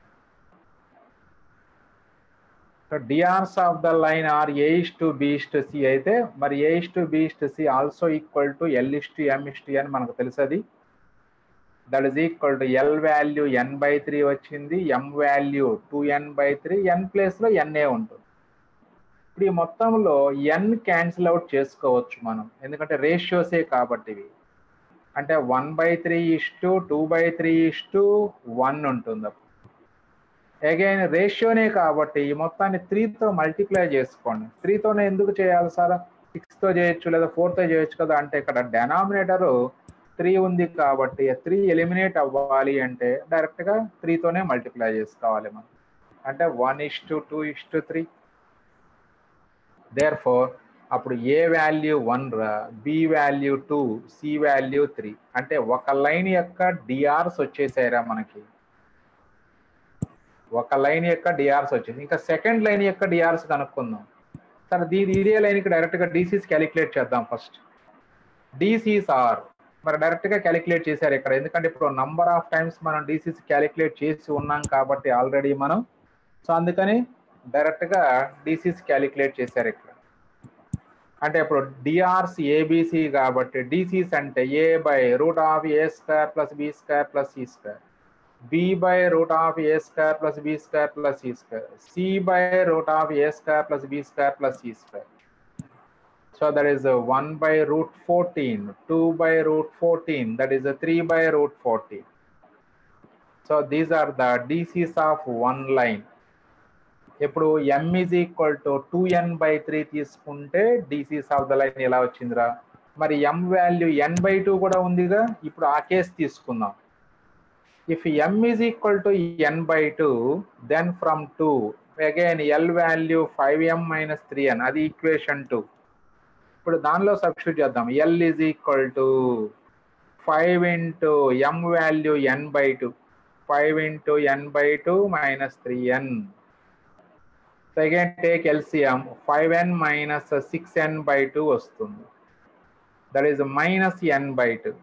A: so DRs of the line are A is to B is to C అయితే మరి A is to B is to C also equal to L is to M is to N మనకు తెలుసది that is equal to L value N by three వచ్చింది M value two N by three N ప్లేస్లో ఎన్ఏ ఉంటుంది ఇప్పుడు ఈ మొత్తంలో ఎన్ క్యాన్సిల్ అవుట్ చేసుకోవచ్చు మనం ఎందుకంటే రేషియోసే కాబట్టి ఇవి అంటే one by three is to two by three is to one ఉంటుంది అప్పుడు అగైన్ రేషియోనే కాబట్టి ఈ మొత్తాన్ని త్రీతో మల్టిప్లై చేసుకోండి త్రీతోనే ఎందుకు చేయాలి సార్ సిక్స్తో చేయొచ్చు లేదా ఫోర్తో చేయొచ్చు కదా అంటే ఇక్కడ డెనామినేటరు త్రీ ఉంది కాబట్టి త్రీ ఎలిమినేట్ అవ్వాలి అంటే డైరెక్ట్గా త్రీతోనే మల్టిప్లై చేసుకోవాలి మనం అంటే one is to two is to three therefore అప్పుడు ఏ వాల్యూ వన్ రా B value two C value three అంటే ఒక లైన్ యొక్క డిఆర్స్ వచ్చేసాయిరా మనకి ఒక లైన్ యొక్క డిఆర్స్ వచ్చేసి ఇంకా సెకండ్ లైన్ యొక్క డిఆర్స్ కనుక్కుందాం సరే దీని ఇదే లైన్కి డైరెక్ట్గా డీసీస్ క్యాలిక్యులేట్ చేద్దాం ఫస్ట్ డీసీస్ ఆర్ మరి డైరెక్ట్గా క్యాలిక్యులేట్ చేశారు ఇక్కడ ఎందుకంటే ఇప్పుడు నంబర్ ఆఫ్ టైమ్స్ మనం డీసీస్ క్యాలిక్యులేట్ చేసి ఉన్నాం కాబట్టి ఆల్రెడీ మనం సో అందుకని డైరెక్ట్గా డీసీస్ క్యాలిక్యులేట్ చేశారు ఇక్కడ అంటే ఇప్పుడు డిఆర్స్ ఏబిసి కాబట్టి డిసిస్ అంటే ఏ by root of A square plus B square plus C square B by root of A square plus B square plus C square C by root of A square plus B square plus C square so So that is uh, 1 by root 14, 2 by root 14, that is a 3 by root 14. So these are the DCs of one line. ఇప్పుడు m is equal to 2n by 3 తీసుకుంటే DCs of the line ఎలా వచ్చిందిరా మరి m వాల్యూ n by 2 కూడా ఉందిగా ఇప్పుడు ఆ కేసు తీసుకుందాం if m is equal to n by 2 then from 2 again l value 5m minus 3n అది ఈక్వేషన్ 2 ఇప్పుడు దానిలో సబ్స్టిట్యూట్ చేద్దాం L is equal to five into M value N by two five into N by two minus three N second take LCM five N minus six N by two వస్తుంది that is minus N by two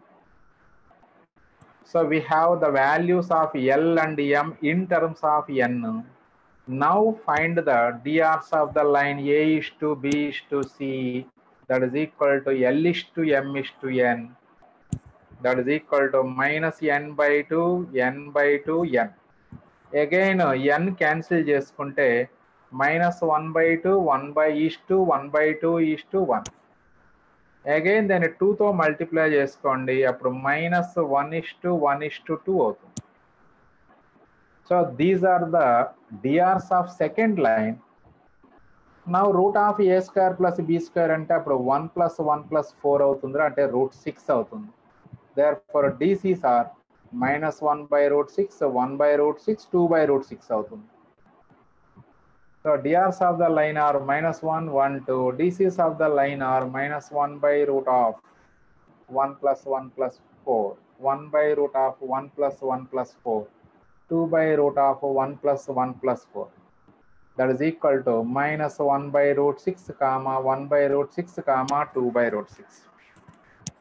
A: so we have the values of L and M in terms of N now find the drs of the line a is to b is to c that is equal to L is to M is to N. That is equal to minus N by 2, N by 2, N. Again, N cancel చేసుకుంటే minus 1 by 2, 1 by is to 1 by 2 is to 1. Again దాన్ని టూతో మల్టిప్లై చేసుకోండి అప్పుడు minus one is to one is to two అవుతుంది so these are the DRs of second line నా root of A square plus B square అంటే అప్పుడు one plus one plus four అవుతుంది అంటే రూట్ సిక్స్ అవుతుంది therefore DCs are minus one by root six one by root six two by root six అవుతుంది so DRs of the line are minus one one two DCs of the line are minus one by root of one plus one plus four one by root of one plus one plus four two by root of one plus one plus four that is equal to minus 1 by root 6 comma 1 by root 6 comma 2 by root 6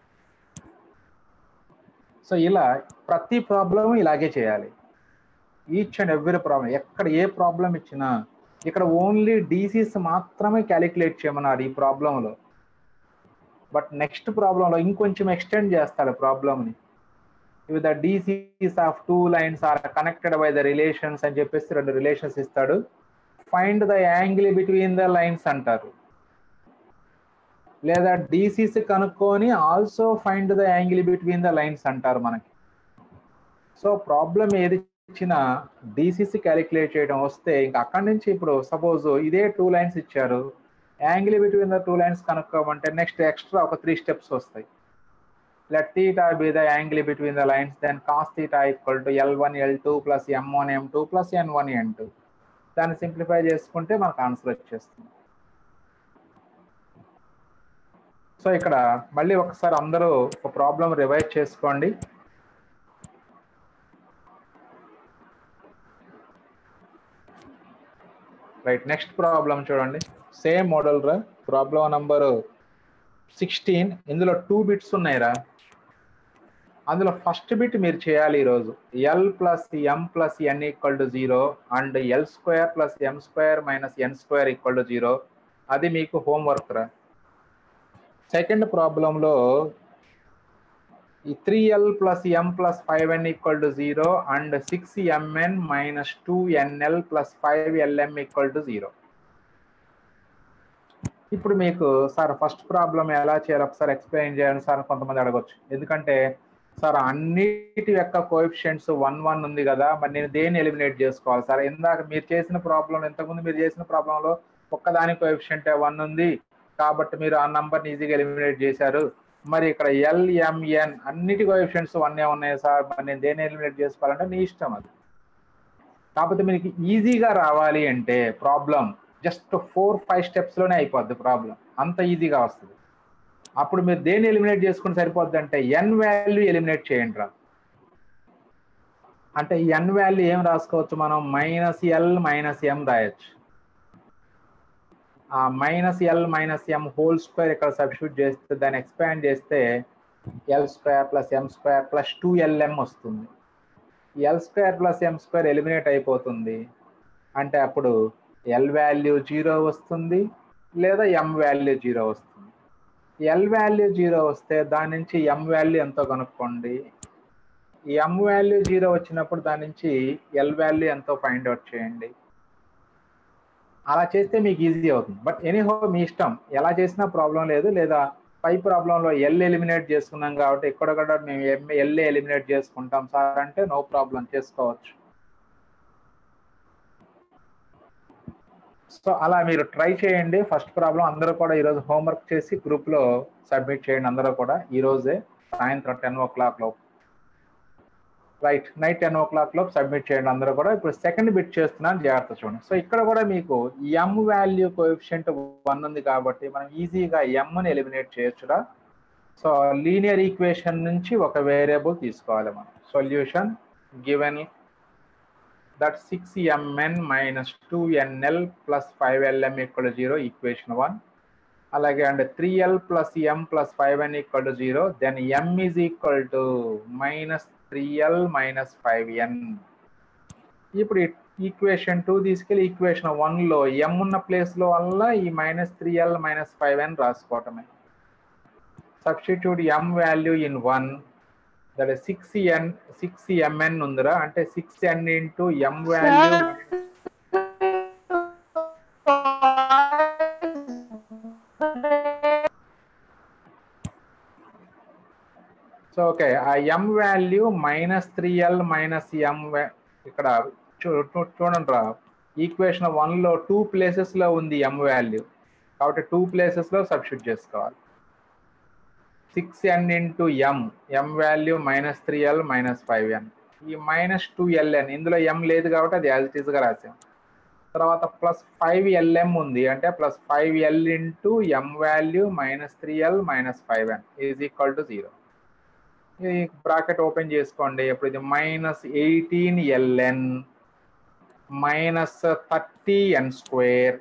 A: so ఇలా ప్రతి ప్రాబ్లం ఇలాగే చేయాలి ఈచ్ అండ్ ఎవ్రీ ప్రాబ్లం ఎక్కడ ఏ ప్రాబ్లం ఇచ్చినా ఇక్కడ ఓన్లీ డీసీస్ మాత్రమే క్యాలిక్యులేట్ చేయమన్నారు ఈ ప్రాబ్లంలో బట్ నెక్స్ట్ ప్రాబ్లంలో ఇంకొంచెం ఎక్స్టెండ్ చేస్తాడు ప్రాబ్లమ్ని ఇవి the DCs of two lines are connected by the relations అని చెప్పేసి రెండు రిలేషన్స్ ఇస్తాడు find the angle between the lines అంటారు లేదా డీసీస్ కనుక్కొని also find the angle between the lines అంటారు మనకి సో ప్రాబ్లం ఏది ఇచ్చినా డీసీసీ క్యాలిక్యులేట్ చేయడం వస్తే ఇంకా అక్కడి నుంచి ఇప్పుడు సపోజ్ ఇదే టూ లైన్స్ ఇచ్చారు angle between the two lines కనుక్కోమంటే నెక్స్ట్ ఎక్స్ట్రా ఒక త్రీ స్టెప్స్ వస్తాయి let theta be the angle between the lines then cos theta equal to L one L two plus M one M two plus N one N two దాన్ని సింప్లిఫై చేసుకుంటే మనకు ఆన్సర్ వచ్చేస్తుంది సో ఇక్కడ మళ్ళీ ఒకసారి అందరూ ఒక ప్రాబ్లం రివైజ్ చేసుకోండి రైట్ నెక్స్ట్ ప్రాబ్లం చూడండి సేమ్ మోడల్ రా ప్రాబ్లం నంబర్ సిక్స్టీన్ ఇందులో టూ బిట్స్ ఉన్నాయిరా అందులో ఫస్ట్ బిట్ మీరు చేయాలి ఈరోజు L plus M plus N equal to zero and L square plus M square minus N square equal to zero అది మీకు హోంవర్క్ రా సెకండ్ ప్రాబ్లంలో ఈ three L plus M plus five N equal to zero and six MN minus two NL plus five LM equal to zero ఇప్పుడు మీకు సార్ ఫస్ట్ ప్రాబ్లం ఎలా చేయాలి ఒకసారి ఎక్స్ప్లెయిన్ చేయండి సార్ కొంతమంది అడగొచ్చు ఎందుకంటే సార్ అన్నిటి యొక్క కోఎఫిషియంట్స్ వన్ వన్ ఉంది కదా మరి నేను దేన్ని ఎలిమినేట్ చేసుకోవాలి సార్ ఇందాక మీరు చేసిన ప్రాబ్లం ఇంతకుముందు మీరు చేసిన ప్రాబ్లంలో ఒక్కదాని కోఎఫిషియంట్ వన్ ఉంది కాబట్టి మీరు ఆ నంబర్ని ఈజీగా ఎలిమినేట్ చేశారు మరి ఇక్కడ ఎల్ఎంఎన్ అన్నిటి కోఎఫిషియంట్స్ వన్ ఉన్నాయి సార్ మరి నేను దేన్ని ఎలిమినేట్ చేసుకోవాలంటే నీ ఇష్టం అది కాకపోతే మీకు ఈజీగా రావాలి అంటే ప్రాబ్లం జస్ట్ ఫోర్ ఫైవ్ స్టెప్స్లోనే అయిపోద్ది ప్రాబ్లం అంత ఈజీగా వస్తుంది అప్పుడు మీరు దేన్ని ఎలిమినేట్ చేసుకుని సరిపోద్ది అంటే ఎన్ వాల్యూ ఎలిమినేట్ చేయండి రా అంటే ఎన్ వాల్యూ ఏం రాసుకోవచ్చు మనం మైనస్ ఎల్ మైనస్ ఎం రాయొచ్చు ఆ minus L minus M whole square ఇక్కడ సబ్స్టిట్యూట్ చేస్తే దాన్ని ఎక్స్పాండ్ చేస్తే L square plus M square plus two LM వస్తుంది L square plus M square eliminate అయిపోతుంది అంటే అప్పుడు ఎల్ వాల్యూ జీరో వస్తుంది లేదా ఎం వాల్యూ జీరో వస్తుంది ఎల్ వాల్యూ జీరో వస్తే దాని నుంచి ఎం వాల్యూ ఎంతో కనుక్కోండి ఎం వాల్యూ జీరో వచ్చినప్పుడు దాని నుంచి ఎల్ వాల్యూ ఎంతో ఫైండ్ అవుట్ చేయండి అలా చేస్తే మీకు ఈజీ అవుతుంది బట్ ఎనీహో మీ ఇష్టం ఎలా చేసినా ప్రాబ్లం లేదు లేదా పై ప్రాబ్లంలో ఎల్ ఎలిమినేట్ చేసుకున్నాం కాబట్టి ఇక్కడ కూడా మేము ఎం ఎల్ ఎలిమినేట్ చేసుకుంటాం సార్ అంటే నో ప్రాబ్లం చేసుకోవచ్చు సో అలా మీరు ట్రై చేయండి ఫస్ట్ ప్రాబ్లం అందరూ కూడా ఈరోజు హోంవర్క్ చేసి గ్రూప్లో సబ్మిట్ చేయండి అందరూ కూడా ఈ రోజే సాయంత్రం టెన్ ఓ క్లాక్ లోపు right night ten o'clock లోపు సబ్మిట్ చేయండి అందరూ కూడా ఇప్పుడు సెకండ్ బిట్ చేస్తున్నాను జాగ్రత్త చూడండి సో ఇక్కడ కూడా మీకు ఎం వాల్యూ కోఎఫిషియంట్ వన్ ఉంది కాబట్టి మనం ఈజీగా ఎంని ఎలిమినేట్ చేయొచ్చురా సో లీనియర్ ఈక్వేషన్ నుంచి ఒక వేరియబుల్ తీసుకోవాలి మనం solution given that six MN minus two NL plus five LM equal zero equation one అలాగే and three L plus M plus five N equal to zero then M is equal to minus three L minus five N ఇప్పుడు ఈక్వేషన్ టూ తీసుకెళ్ళి ఈక్వేషన్ వన్లో ఎం ఉన్న ప్లేస్లో వల్ల ఈ minus three L minus five N రాసుకోవటమే substitute M value in one that six N six MN ఉందిరా అంటే six N into M value so okay ఆ M value minus three L minus M ఇక్కడ చూ- చూ- చూడండి రా ఈక్వేషన్ వన్లో టూ ప్లేసెస్లో ఉంది ఎం వాల్యూ కాబట్టి టూ ప్లేసెస్లో సబ్స్టిట్యూట్ చేసుకోవాలి six N into M M value minus three L minus five N ఈ మైనస్ టూ ఎల్ఎన్ ఇందులో ఎం లేదు కాబట్టి అది యాజ్ ఇట్ ఈస్గా రాసాం తర్వాత ప్లస్ ఫైవ్ ఎల్ఎం ఉంది అంటే plus five L into M value minus three L minus five N is equal to zero ఈ బ్రాకెట్ ఓపెన్ చేసుకోండి ఇప్పుడు ఇది minus eighteen LN minus thirty N square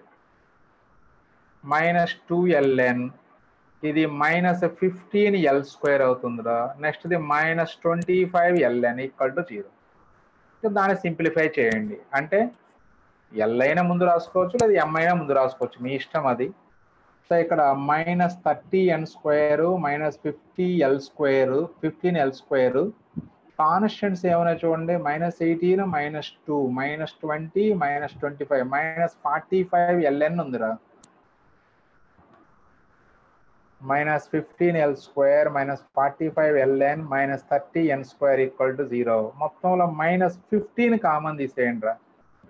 A: minus two LN ఇది మైనస్ ఫిఫ్టీన్ ఎల్ స్క్వేర్ అవుతుందిరా నెక్స్ట్ ఇది minus twenty five LN equal to zero దాన్ని సింప్లిఫై చేయండి అంటే ఎల్ అయినా ముందు రాసుకోవచ్చు లేదా ఎం అయినా ముందు రాసుకోవచ్చు మీ ఇష్టం అది సో ఇక్కడ minus thirty N square minus fifty L square fifteen L square constants ఏమైనా చూడండి minus eighteen minus two minus twenty minus twenty five minus forty five LN ఉందిరా minus fifteen L square minus forty five LN minus thirty N square equal to zero మొత్తంలో మైనస్ ఫిఫ్టీన్ కామన్ తీసేయండి రా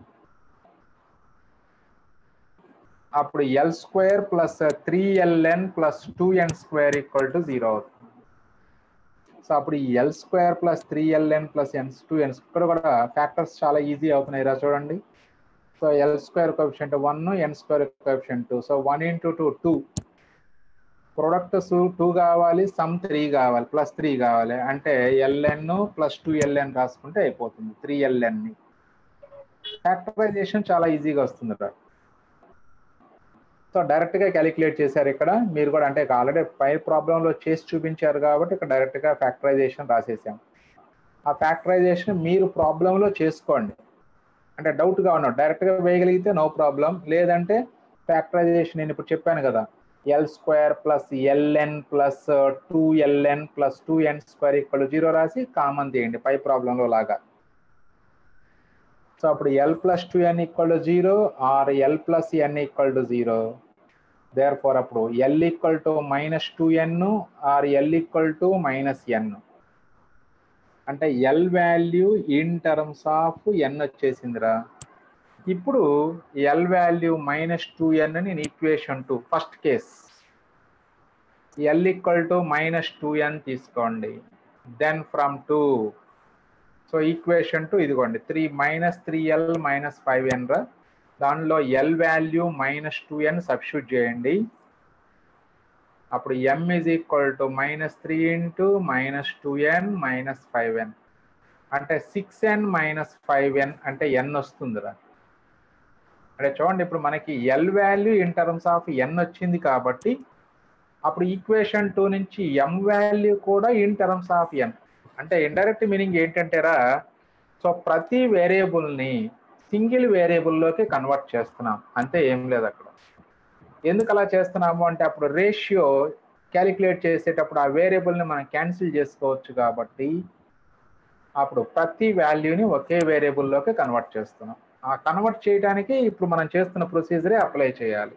A: అప్పుడు L square plus three LN plus two N square equal to zero అవుతుంది సో అప్పుడు ఈ L square plus three LN plus N two N ఇక్కడ కూడా ఫ్యాక్టర్స్ చాలా ఈజీ అవుతున్నాయి రా చూడండి so L square coefficient one N square coefficient two so one into two two products two కావాలి సమ్ త్రీ కావాలి ప్లస్ త్రీ కావాలి అంటే ఎల్ఎన్ ప్లస్ టూ ఎల్ఎన్ రాసుకుంటే అయిపోతుంది త్రీ ఎల్ఎన్ని ఫ్యాక్టరైజేషన్ చాలా ఈజీగా వస్తుంది రా సో డైరెక్ట్గా క్యాలిక్యులేట్ చేశారు ఇక్కడ మీరు కూడా అంటే ఆల్రెడీ పై ప్రాబ్లంలో చేసి చూపించారు కాబట్టి ఇక్కడ డైరెక్ట్గా ఫ్యాక్టరైజేషన్ రాసేసాం ఆ ఫ్యాక్టరైజేషన్ మీరు ప్రాబ్లంలో చేసుకోండి అంటే డౌట్గా ఉన్నాడు డైరెక్ట్గా వేయగలిగితే నో ప్రాబ్లం లేదంటే ఫ్యాక్టరైజేషన్ నేను ఇప్పుడు చెప్పాను కదా L square plus LN plus two LN plus two N square equal zero రాసి కామన్ తీయండి పై ప్రాబ్లంలో లాగా సో అప్పుడు L plus two N equal to zero or L plus N equal to zero therefore అప్పుడు L equal to minus two N or L equal to minus N అంటే L value in terms of N వచ్చేసిందిరా ఇప్పుడు L value minus two N నేను equation two first case L equal to minus two N తీసుకోండి then from two so equation two ఇదిగోండి three minus three L minus five N రా దానిలో L value minus two N substitute చేయండి అప్పుడు M is equal to minus three into minus two N minus five N అంటే six N minus five N అంటే ఎన్ వస్తుందిరా అంటే చూడండి ఇప్పుడు మనకి L value in terms of N వచ్చింది కాబట్టి అప్పుడు ఈక్వేషన్ టూ నుంచి ఎం వాల్యూ కూడా ఇన్ టర్మ్స్ ఆఫ్ ఎన్ అంటే ఇండైరెక్ట్ మీనింగ్ ఏంటంటేరా సో ప్రతి వేరియబుల్ని సింగిల్ వేరియబుల్లోకి కన్వర్ట్ చేస్తున్నాం అంతే ఏం లేదు అక్కడ ఎందుకు అలా చేస్తున్నాము అంటే అప్పుడు రేషియో క్యాలిక్యులేట్ చేసేటప్పుడు ఆ వేరియబుల్ని మనం క్యాన్సిల్ చేసుకోవచ్చు కాబట్టి అప్పుడు ప్రతి వాల్యూని ఒకే వేరియబుల్లోకి కన్వర్ట్ చేస్తున్నాం ఆ కన్వర్ట్ చేయడానికి ఇప్పుడు మనం చేస్తున్న ప్రొసీజరే అప్లై చేయాలి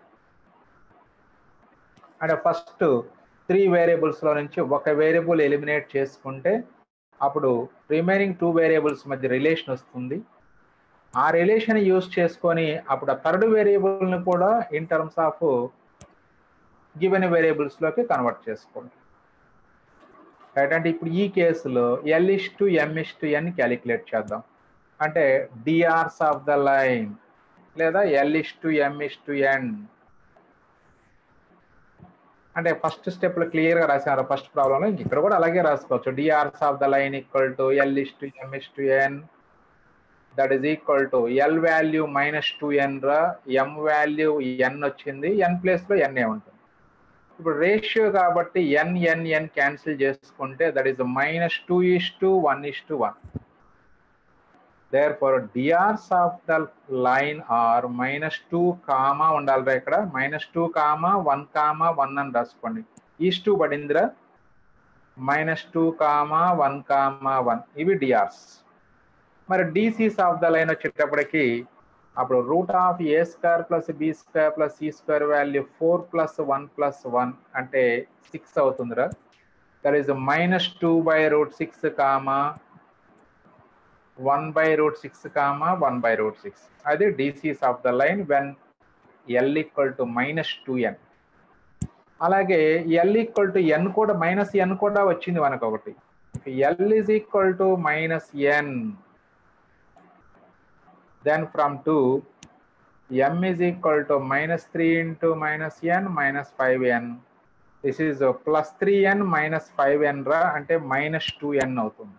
A: అంటే ఫస్ట్ త్రీ వేరియబుల్స్లో నుంచి ఒక వేరియబుల్ ఎలిమినేట్ చేసుకుంటే అప్పుడు రిమైనింగ్ టూ వేరియబుల్స్ మధ్య రిలేషన్ వస్తుంది ఆ రిలేషన్ యూస్ చేసుకొని అప్పుడు ఆ థర్డ్ వేరియబుల్ని కూడా ఇన్ టర్మ్స్ ఆఫ్ గివెన్ వేరియబుల్స్లోకి కన్వర్ట్ చేసుకోండి రైట్ అంటే ఇప్పుడు ఈ కేసులో L is to M is to N calculate చేద్దాం అంటే డిఆర్స్ ఆఫ్ ద లైన్ లేదా L is to M is to N అంటే ఫస్ట్ స్టెప్లో క్లియర్గా రాశారు ఫస్ట్ ప్రాబ్లంలో ఇంక ఇక్కడ కూడా అలాగే రాసుకోవచ్చు DRs of the line equal to L is to M is to N that is equal to L value minus two N రా ఎం వాల్యూ ఎన్ వచ్చింది ఎన్ ప్లేస్లో ఎన్ఏ ఉంటుంది ఇప్పుడు రేషియో కాబట్టి ఎన్ ఎన్ ఎన్ క్యాన్సిల్ చేసుకుంటే that is minus two is to one is to one therefore DRs of the line are minus two comma ఉండాలిరా ఇక్కడ minus two comma one comma one అని రాసుకోండి ఈస్ టూ పడిందిరా minus two comma one comma one ఇవి డిఆర్స్ మరి డీసీస్ ఆఫ్ ద లైన్ వచ్చేటప్పటికి అప్పుడు root of A square plus B square plus C square value four plus one plus one అంటే సిక్స్ అవుతుందిరా that is minus two by root six comma one by root six comma one by root six అది DCs of the line when L equal to minus two N అలాగే ఎల్ ఈక్వల్ టు ఎన్ కూడా మైనస్ ఎన్ కూడా వచ్చింది మనకు ఒకటి L is equal to minus N then from 2 m is equal to minus 3 into minus n minus 5n this is a plus 3n minus 5n రా అంటే మైనస్ టూ ఎన్ అవుతుంది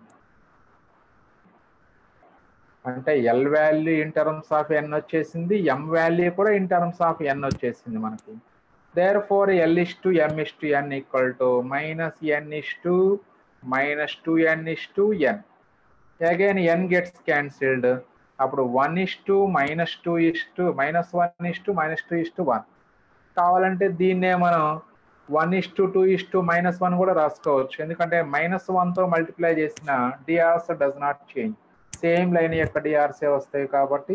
A: అంటే L value in terms of N వచ్చేసింది ఎం వాల్యూ కూడా ఇన్ టర్మ్స్ ఆఫ్ ఎన్ వచ్చేసింది మనకి therefore L is to M is to N equal to minus N is to minus two N is to N again N gets cancelled అప్పుడు one is to minus two is to minus one is to minus two is to one కావాలంటే దీన్నే మనం one is to two is to minus one కూడా రాసుకోవచ్చు ఎందుకంటే మైనస్ వన్తో మల్టిప్లై చేసిన DRs does not change same line యొక్క డిఆర్సే వస్తాయి కాబట్టి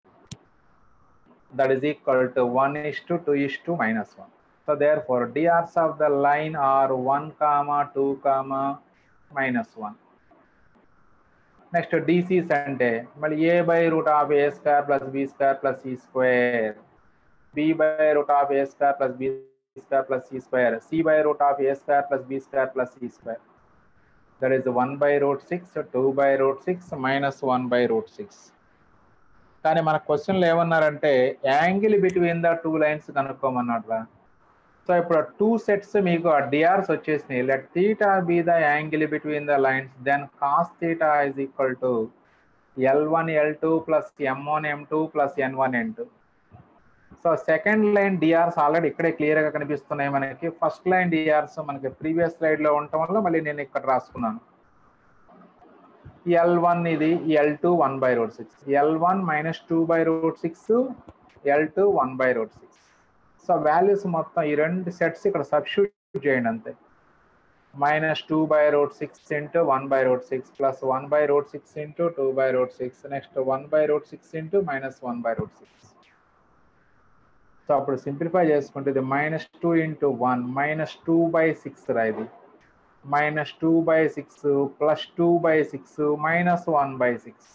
A: that is equal to one is to two is to minus one so therefore DRs of the line are one comma two comma minus one next DCs అంటే మళ్ళీ A by root of A square plus B square plus C square B by root of A square plus B square plus C square C by root of A square plus B square plus C square that is one by root six two by root six minus one by root six కానీ మన క్వశ్చన్లు ఏమన్నారంటే angle between the two lines కనుక్కోమన్నట్లా సో ఇప్పుడు టూ సెట్స్ మీకు ఆ డిఆర్స్ వచ్చేసినాయి let theta be the angle between the lines then cos theta is equal to L one L two plus M one M two plus N one N two so second line DRs already ఇక్కడే క్లియర్గా కనిపిస్తున్నాయి మనకి ఫస్ట్ లైన్ డిఆర్స్ మనకి ప్రీవియస్ స్లైడ్లో ఉండటం వల్ల మళ్ళీ నేను ఇక్కడ రాసుకున్నాను ఎల్ వన్ ఇది L two one by root six L one minus two by root six L two one by root six so values మొత్తం ఈ రెండు సెట్స్ ఇక్కడ సబ్స్టిట్యూట్ చేయండి అంతే minus two by root six into one by root six plus one by root six into two by root six next one by root six into minus one by root six so అప్పుడు సింప్లిఫై చేసుకుంటే ఇది minus two into one minus two by six రా ఇది minus two by six plus two by six minus one by six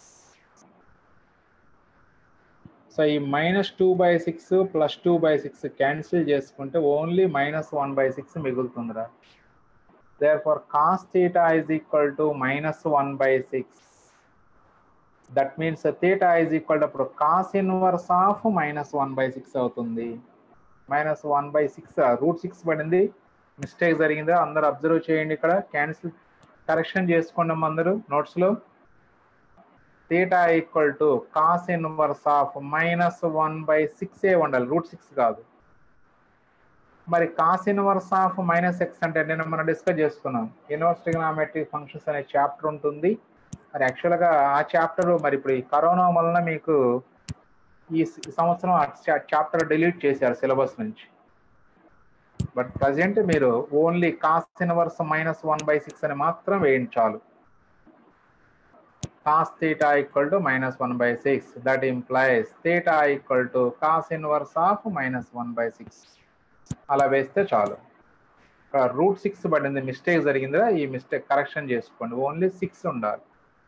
A: so ఈ minus two by six plus two by six cancel చేసుకుంటే only minus one by six మిగులుతుందిరా therefore cos theta is equal to minus one by six that means theta is equal to అప్పుడు cos inverse of minus one by six అవుతుంది minus one by six root six పడింది మిస్టేక్ జరిగిందా అందరు అబ్జర్వ్ చేయండి ఇక్కడ క్యాన్సిల్ కరెక్షన్ చేసుకోండి అందరూ నోట్స్లో theta equal to cos inverse of minus one by six ఏ ఉండాలి రూట్ సిక్స్ కాదు మరి cos inverse of minus X అంటే నేను మనం డిస్కస్ చేసుకున్నాం ఇన్వర్స్ ట్రిగనామెట్రిక్ ఫంక్షన్స్ అనే చాప్టర్ ఉంటుంది మరి యాక్చువల్గా ఆ చాప్టర్ మరి ఇప్పుడు ఈ కరోనా వలన మీకు ఈ సంవత్సరం ఆ చాప్టర్ డిలీట్ చేశారు సిలబస్ నుంచి బట్ ప్రజెంట్ మీరు only cos inverse minus one by six అని మాత్రం వేయండి చాలు cos theta equal to minus 1 by 6 that implies theta equal to cos inverse of minus 1 by 6 అలా వేస్తే చాలు ఇక్కడ రూట్ సిక్స్ పడింది మిస్టేక్ జరిగిందిరా ఈ మిస్టేక్ కరెక్షన్ చేసుకోండి ఓన్లీ సిక్స్ ఉండాలి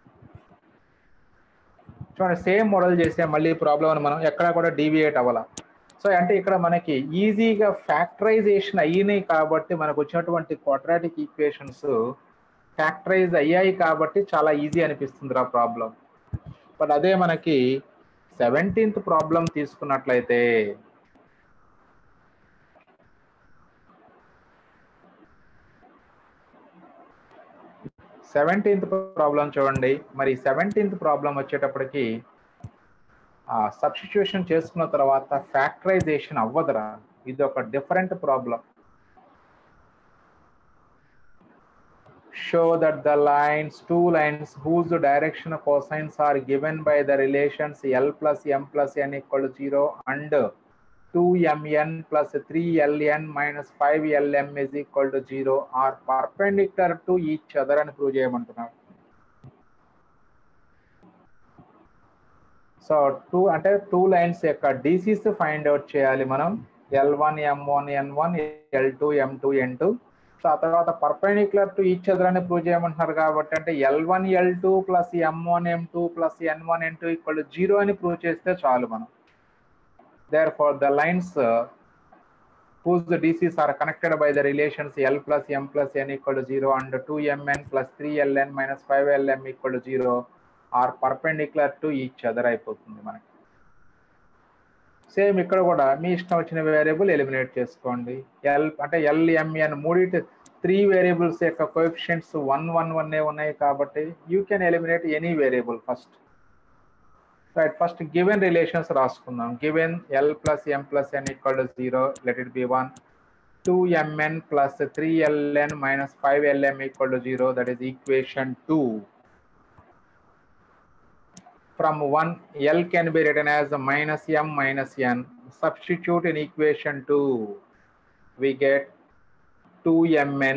A: చూడండి సేమ్ మోడల్ చేసే మళ్ళీ ప్రాబ్లం మనం ఎక్కడ కూడా డీవియేట్ అవ్వాల సో అంటే ఇక్కడ మనకి ఈజీగా ఫ్యాక్టరైజేషన్ అయినాయి కాబట్టి మనకు వచ్చినటువంటి క్వాడ్రాటిక్ ఈక్వేషన్స్ ఫ్యాక్టరైజ్ అయ్యాయి కాబట్టి చాలా ఈజీ అనిపిస్తుంది ఆ ప్రాబ్లం బట్ అదే మనకి సెవెంటీన్త్ ప్రాబ్లం తీసుకున్నట్లయితే సెవెంటీన్త్ ప్రాబ్లం చూడండి మరి సెవెంటీన్త్ ప్రాబ్లం వచ్చేటప్పటికి సబ్స్టిట్యూషన్ చేసుకున్న తర్వాత ఫ్యాక్టరైజేషన్ అవ్వదురా ఇది ఒక different problem show that the lines, two lines whose direction cosines are given by the relations L plus M plus N equal to 0 and 2mn plus 3ln minus 5lm is equal to 0 are perpendicular to each other అని ప్రూవ్ చేయమంటున్నారు సో టూ అంటే టూ లైన్స్ యొక్క డీసీస్ ఫైండ్ అవుట్ చేయాలి మనం ఎల్ వన్ ఎం వన్ ఎన్ వన్ ఎల్ టూ ఎం టూ ఎన్ టూ సో ఆ తర్వాత పర్పెండిక్యులర్ టు ఈచ్ అదర్ అని ప్రూవ్ చేయమంటున్నారు కాబట్టి అంటే L one L two plus M one M two plus N one N two equal to zero అని ప్రూవ్ చేస్తే చాలు మనం therefore the lines whose DCs are connected by the relations L plus M plus N equal to 0 and 2Mn plus 3Ln minus 5Lm equal to 0 are perpendicular to each other అయిపోతుంది మనకి సేమ్ ఇక్కడ కూడా మీ ఇష్టం వచ్చిన వేరియబుల్ ఎలిమినేట్ చేసుకోండి ఎల్ అంటే ఎల్ఎంఎన్ మూడింటి త్రీ వేరియబుల్స్ యొక్క కోఎఫిషియంట్స్ వన్ వన్ వన్ ఉన్నాయి కాబట్టి you can eliminate any variable first right first given relations రాసుకుందాం given L plus M plus N equal to zero let it be one two MN plus three LN minus five LM equal to zero that is equation two from 1 L can be written as minus M minus N. Substitute in equation 2. We get 2Mn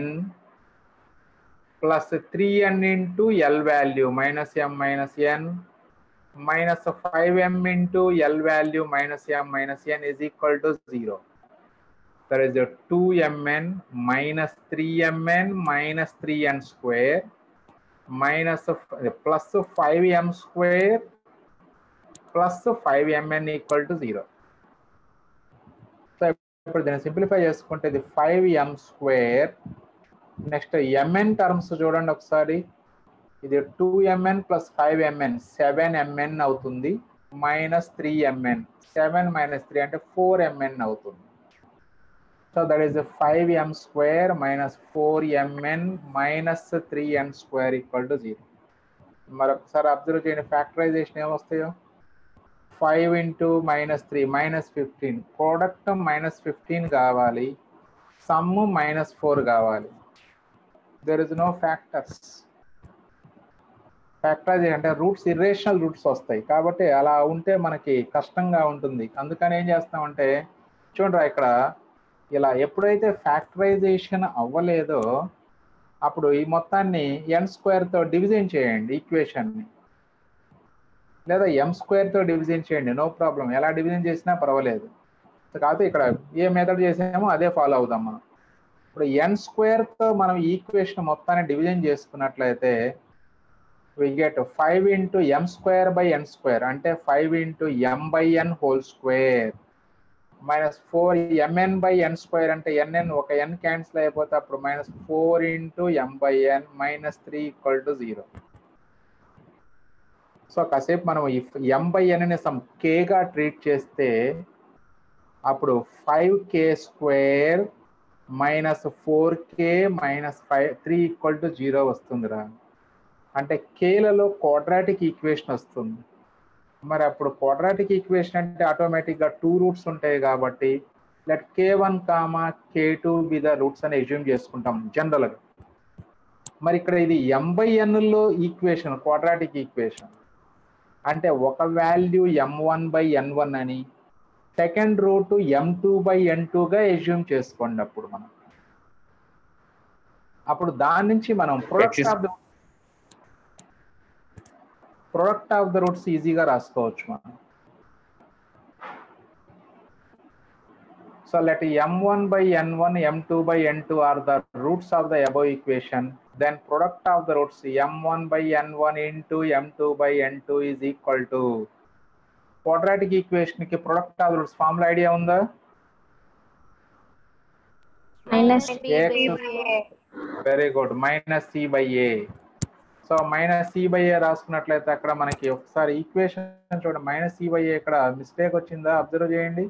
A: plus 3N into L value minus M minus N minus 5M into L value minus M minus N is equal to 0. There is a 2Mn minus 3Mn minus 3N square minus of plus 5m square plus 5mn equal to 0. So ఇప్పుడు దీన్ని సింప్లిఫై చేసుకుంటే ఇది ఫైవ్ ఎం స్క్వేర్ నెక్స్ట్ ఎంఎన్ టర్మ్స్ చూడండి ఒకసారి ఇది two MN plus five MN seven MN అవుతుంది minus three MN seven minus three అంటే ఫోర్ ఎంఎన్ అవుతుంది so that is five M square minus four MN minus three N square equal to zero మరొకసారి అబ్జర్వ్ చేయండి ఫ్యాక్టరైజేషన్ ఏమొస్తాయో five into minus three minus fifteen product minus fifteen కావాలి సమ్ మైనస్ ఫోర్ కావాలి there is no factors factorize అంటే రూట్స్ ఇర్రేషనల్ రూట్స్ వస్తాయి కాబట్టి అలా ఉంటే మనకి కష్టంగా ఉంటుంది అందుకని ఏం చేస్తామంటే చూడరా ఇక్కడ ఇలా ఎప్పుడైతే ఫ్యాక్టరైజేషన్ అవ్వలేదో అప్పుడు ఈ మొత్తాన్ని ఎన్ స్క్వేర్తో డివిజన్ చేయండి ఈక్వేషన్ని లేదా ఎం స్క్వేర్తో డివిజన్ చేయండి నో ప్రాబ్లం ఎలా డివిజన్ చేసినా పర్వాలేదు కాకపోతే ఇక్కడ ఏ మెథడ్ చేసామో అదే ఫాలో అవుదాం మనం ఇప్పుడు ఎన్ స్క్వేర్తో మనం ఈక్వేషన్ మొత్తాన్ని డివిజన్ చేసుకున్నట్లయితే we get five into M square by N square అంటే five into M by N whole square minus four MN by N square అంటే ఎన్ఎన్ ఒక ఎన్ క్యాన్సిల్ అయిపోతే అప్పుడు minus four into M by N minus three equal to zero so కాసేపు మనం ఈ ఎం బై ఎన్ని సమ్ కేగా ట్రీట్ చేస్తే అప్పుడు five K square minus four K minus five three equal to zero వస్తుందిరా అంటే కేలలో క్వాడ్రాటిక్ ఈక్వేషన్ వస్తుంది మరి అప్పుడు క్వాడ్రాటిక్ ఈక్వేషన్ అంటే ఆటోమేటిక్గా టూ రూట్స్ ఉంటాయి కాబట్టి let K one comma K two be the roots అని ఎజ్యూమ్ చేసుకుంటాం జనరల్గా మరి ఇక్కడ ఇది ఎం బై ఎన్లో ఈక్వేషన్ క్వాడ్రాటిక్ ఈక్వేషన్ అంటే ఒక value M one by N one అని second root M two by N టూగా ఎజ్యూమ్ చేసుకోండి అప్పుడు మనం అప్పుడు దాని నుంచి మనం product of product of the roots ఈజీగా రాసుకోవచ్చు మనం so let m1 by n1 m2 by n2 are the roots of the above equation then product of the roots m1 by n1 into m2 by n2 is equal to quadratic equation కి product of the roots formula idea ఉందా
B: minus
A: very good minus C by A so minus C by A రాసుకున్నట్లయితే అక్కడ మనకి ఒకసారి ఈక్వేషన్ చూడండి మైనస్ సి బై ఏ ఇక్కడ మిస్టేక్ వచ్చిందా అబ్జర్వ్ చేయండి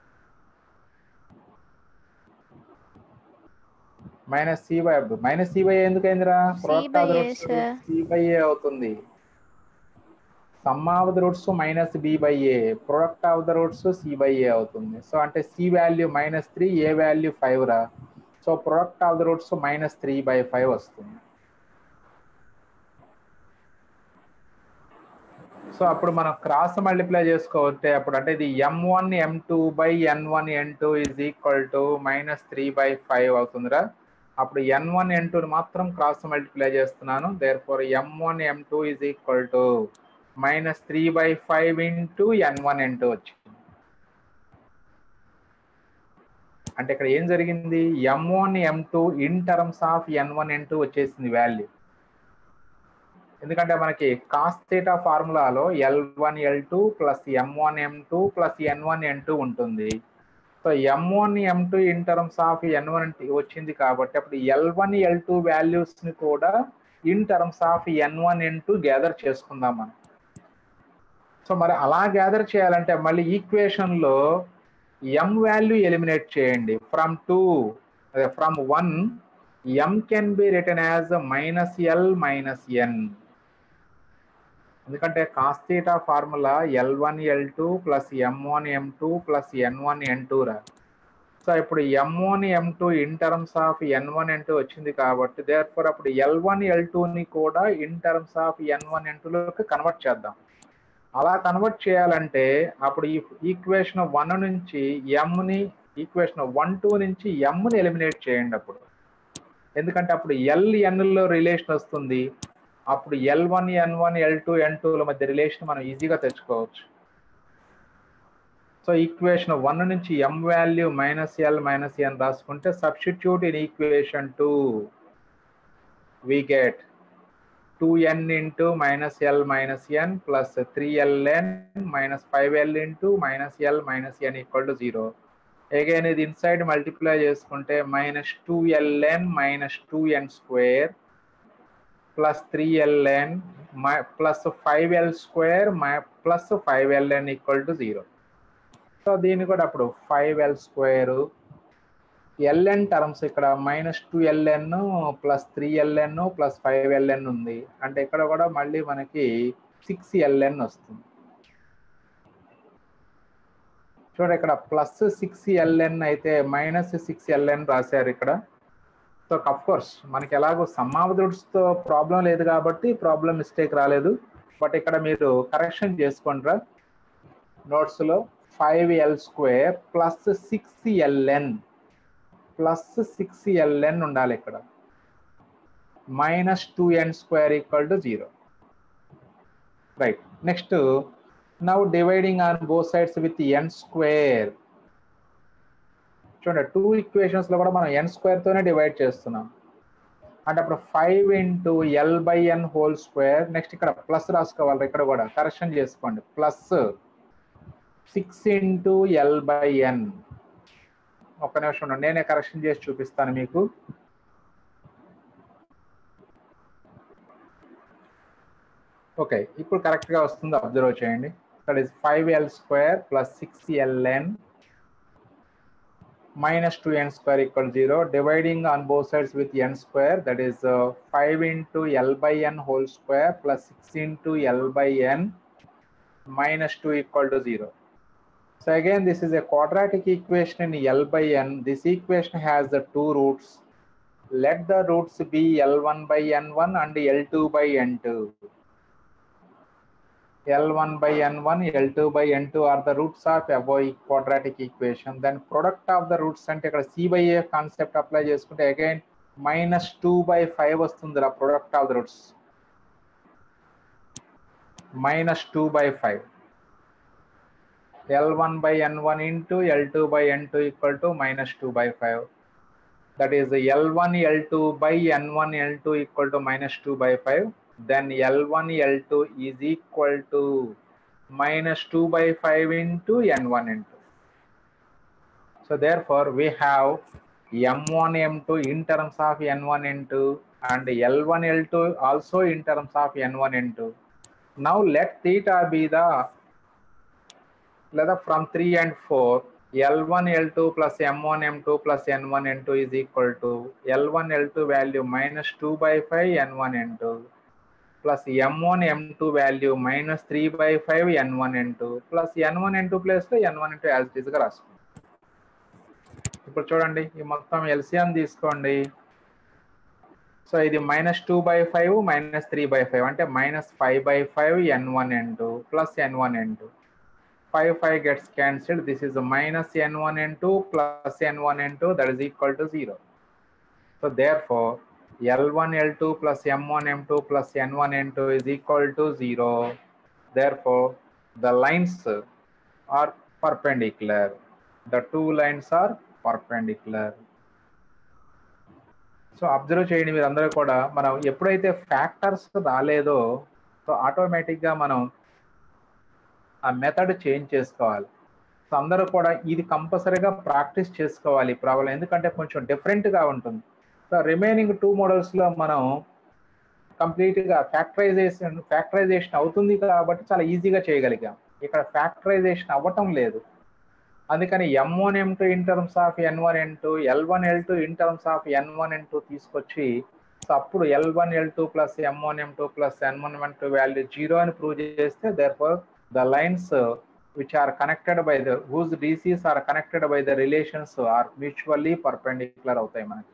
A: minus C by minus C by ఎందుకు అయిందిరా
B: by A, sir.
A: C by A అవుతుంది sum of the roots minus B by A product of the roots C by A అవుతుంది సో అంటే C value minus three A value five రా so product of the roots minus three by five వస్తుంది సో అప్పుడు మనం క్రాస్ మల్టిప్లై చేసుకోవచ్చు అప్పుడు అంటే ఇది M one M two by N one N two is equal to minus three by five అవుతుందిరా అప్పుడు ఎన్ వన్ ఎన్ టూ మాత్రం క్రాస్ మల్టిప్లై చేస్తున్నాను therefore M one M two is equal to minus three by five into N one N two వచ్చింది అంటే ఇక్కడ ఏం జరిగింది M one M two in terms of N one N two వచ్చేసింది వాల్యూ ఎందుకంటే మనకి కాస్ థీటా ఫార్ములాలో L one L two plus M one M two plus N one N two ఉంటుంది so M one M two in terms of N one వచ్చింది కాబట్టి అప్పుడు L one L two values ని కూడా in terms of N one N two gather చేసుకుందాం మనం సో మరి అలా గ్యాదర్ చేయాలంటే మళ్ళీ ఈక్వేషన్ లో ఎం వాల్యూ ఎలిమినేట్ చేయండి ఫ్రమ్ టూ అదే from one M can be written as minus L minus N ఎందుకంటే cos theta formula L one L two plus M one M two plus N one N two రా సో ఇప్పుడు M one M two in terms of N one N two వచ్చింది కాబట్టి దేర్ ఫోర్ అప్పుడు ఎల్ వన్ ఎల్ టూని కూడా in terms of N one N టూలోకి convert చేద్దాం అలా కన్వర్ట్ చేయాలంటే అప్పుడు ఈ ఈక్వేషన్ వన్ నుంచి ఎమ్ని ఈక్వేషన్ వన్ టూ నుంచి ఎమ్ని ఎలిమినేట్ చేయండి అప్పుడు ఎందుకంటే అప్పుడు ఎల్ ఎన్లో రిలేషన్ వస్తుంది అప్పుడు ఎల్ వన్ ఎన్ వన్ ఎల్ టూ ఎన్ టూల మధ్య రిలేషన్ మనం ఈజీగా తెచ్చుకోవచ్చు సో ఈక్వేషన్ వన్ నుంచి M value minus L minus N రాసుకుంటే substitute in equation two we get two N into minus L minus N plus three L N minus five L into minus L minus N equal to zero again ఇది ఇన్సైడ్ మల్టిప్లై చేసుకుంటే minus two L N minus two N square plus three LN plus five L square plus five LN equal to zero so దీన్ని కూడా అప్పుడు five L square LN terms ఇక్కడ minus two LN plus three LN plus five LN ఉంది అంటే ఇక్కడ కూడా మళ్ళీ మనకి సిక్స్ ఎల్ఎన్ వస్తుంది చూడండి ఇక్కడ ప్లస్ సిక్స్ ఎల్ఎన్ అయితే మైనస్ సిక్స్ ఎల్ఎన్ రాశారు ఇక్కడ సో అఫ్ కోర్స్ మనకి ఎలాగో సమావధుడితో ప్రాబ్లం లేదు కాబట్టి ప్రాబ్లం మిస్టేక్ రాలేదు బట్ ఇక్కడ మీరు కరెక్షన్ చేసుకోండిరా నోట్స్లో five L square plus six LN plus six LN ఉండాలి ఇక్కడ minus two N square equal to zero right next now dividing on both sides with N square చూడండి టూ ఈక్వేషన్స్ లో కూడా మనం ఎన్ స్క్వేర్ తోనే డివైడ్ చేస్తున్నాం అంటే అప్పుడు five into L by N whole square next ఇక్కడ ప్లస్ రాసుకోవాలి ఇక్కడ కూడా కరెక్షన్ చేసుకోండి plus six into L by N ఒక నిమిషం ఉండండి. నేనే కరెక్షన్ చేసి చూపిస్తాను మీకు ఓకే ఇప్పుడు కరెక్ట్ గా వస్తుంది అబ్జర్వ్ చేయండి that is five L square plus six LN minus 2n square equal 0 dividing on both sides with n square that is uh, 5 into l by n whole square plus 6 into l by n minus 2 equal to 0 so again this is a quadratic equation in l by n this equation has the two roots let the roots be l1 by n1 and l2 by n2 L1 by N1, L2 by N2 are the roots of above quadratic equation. Then product of the roots అంటే ఇక్కడ C by A concept apply చేసుకుంటే again minus two by five వస్తుంది ఆ product of the roots minus 2 by 5. L1 by N1 into L2 by N2 equal to minus 2 by 5. That is L1 L2 by N1 L2 equal to minus 2 by 5. Then L1 L2 is equal to minus 2 by 5 into N1 N2. So therefore we have M1 M2 in terms of N1 N2 and L1 L2 also in terms of N1 N2. Now let theta be the లేదా from 3 and 4 L1 L2 plus M1 M2 plus N1 N2 is equal to L1 L2 value minus 2 by 5 N1 N2 plus M1 M2 value minus 3 by 5 N1 N2 plus N1 N2 place లో N1 N2 యాజ్ ఇట్ గా రాసుకోండి ఇప్పుడు చూడండి ఈ మొత్తం ఎల్సిఎం తీసుకోండి సో ఇది minus two by five minus three by five అంటే minus five by five N one N two plus N one N two five five gets cancelled this is minus N one N two plus N one N two that is equal to zero so therefore L one L two plus M one M two plus N one N two is equal to zero there four the lines are perpendicular the two lines are perpendicular so observe చేయండి మీరు అందరూ కూడా మనం ఎప్పుడైతే ఫ్యాక్టర్స్ రాలేదో సో ఆటోమేటిక్గా మనం ఆ మెథడ్ చేంజ్ చేసుకోవాలి సో అందరూ కూడా ఇది కంపల్సరీగా ప్రాక్టీస్ చేసుకోవాలి ప్రాబ్లం ఎందుకంటే కొంచెం డిఫరెంట్గా ఉంటుంది సో రిమైనింగ్ టూ మోడల్స్లో మనం కంప్లీట్గా ఫ్యాక్టరైజేషన్ ఫ్యాక్టరైజేషన్ అవుతుంది కాబట్టి చాలా ఈజీగా చేయగలిగాం ఇక్కడ ఫ్యాక్టరైజేషన్ అవ్వటం లేదు అందుకని M one M two in terms of N one N two L one L two in terms of N one N two తీసుకొచ్చి సో అప్పుడు L one L two plus M one M two plus N one N two value zero అని ప్రూవ్ చేస్తే therefore the lines which are connected by the whose DCs are connected by the relations are mutually perpendicular అవుతాయి మనకి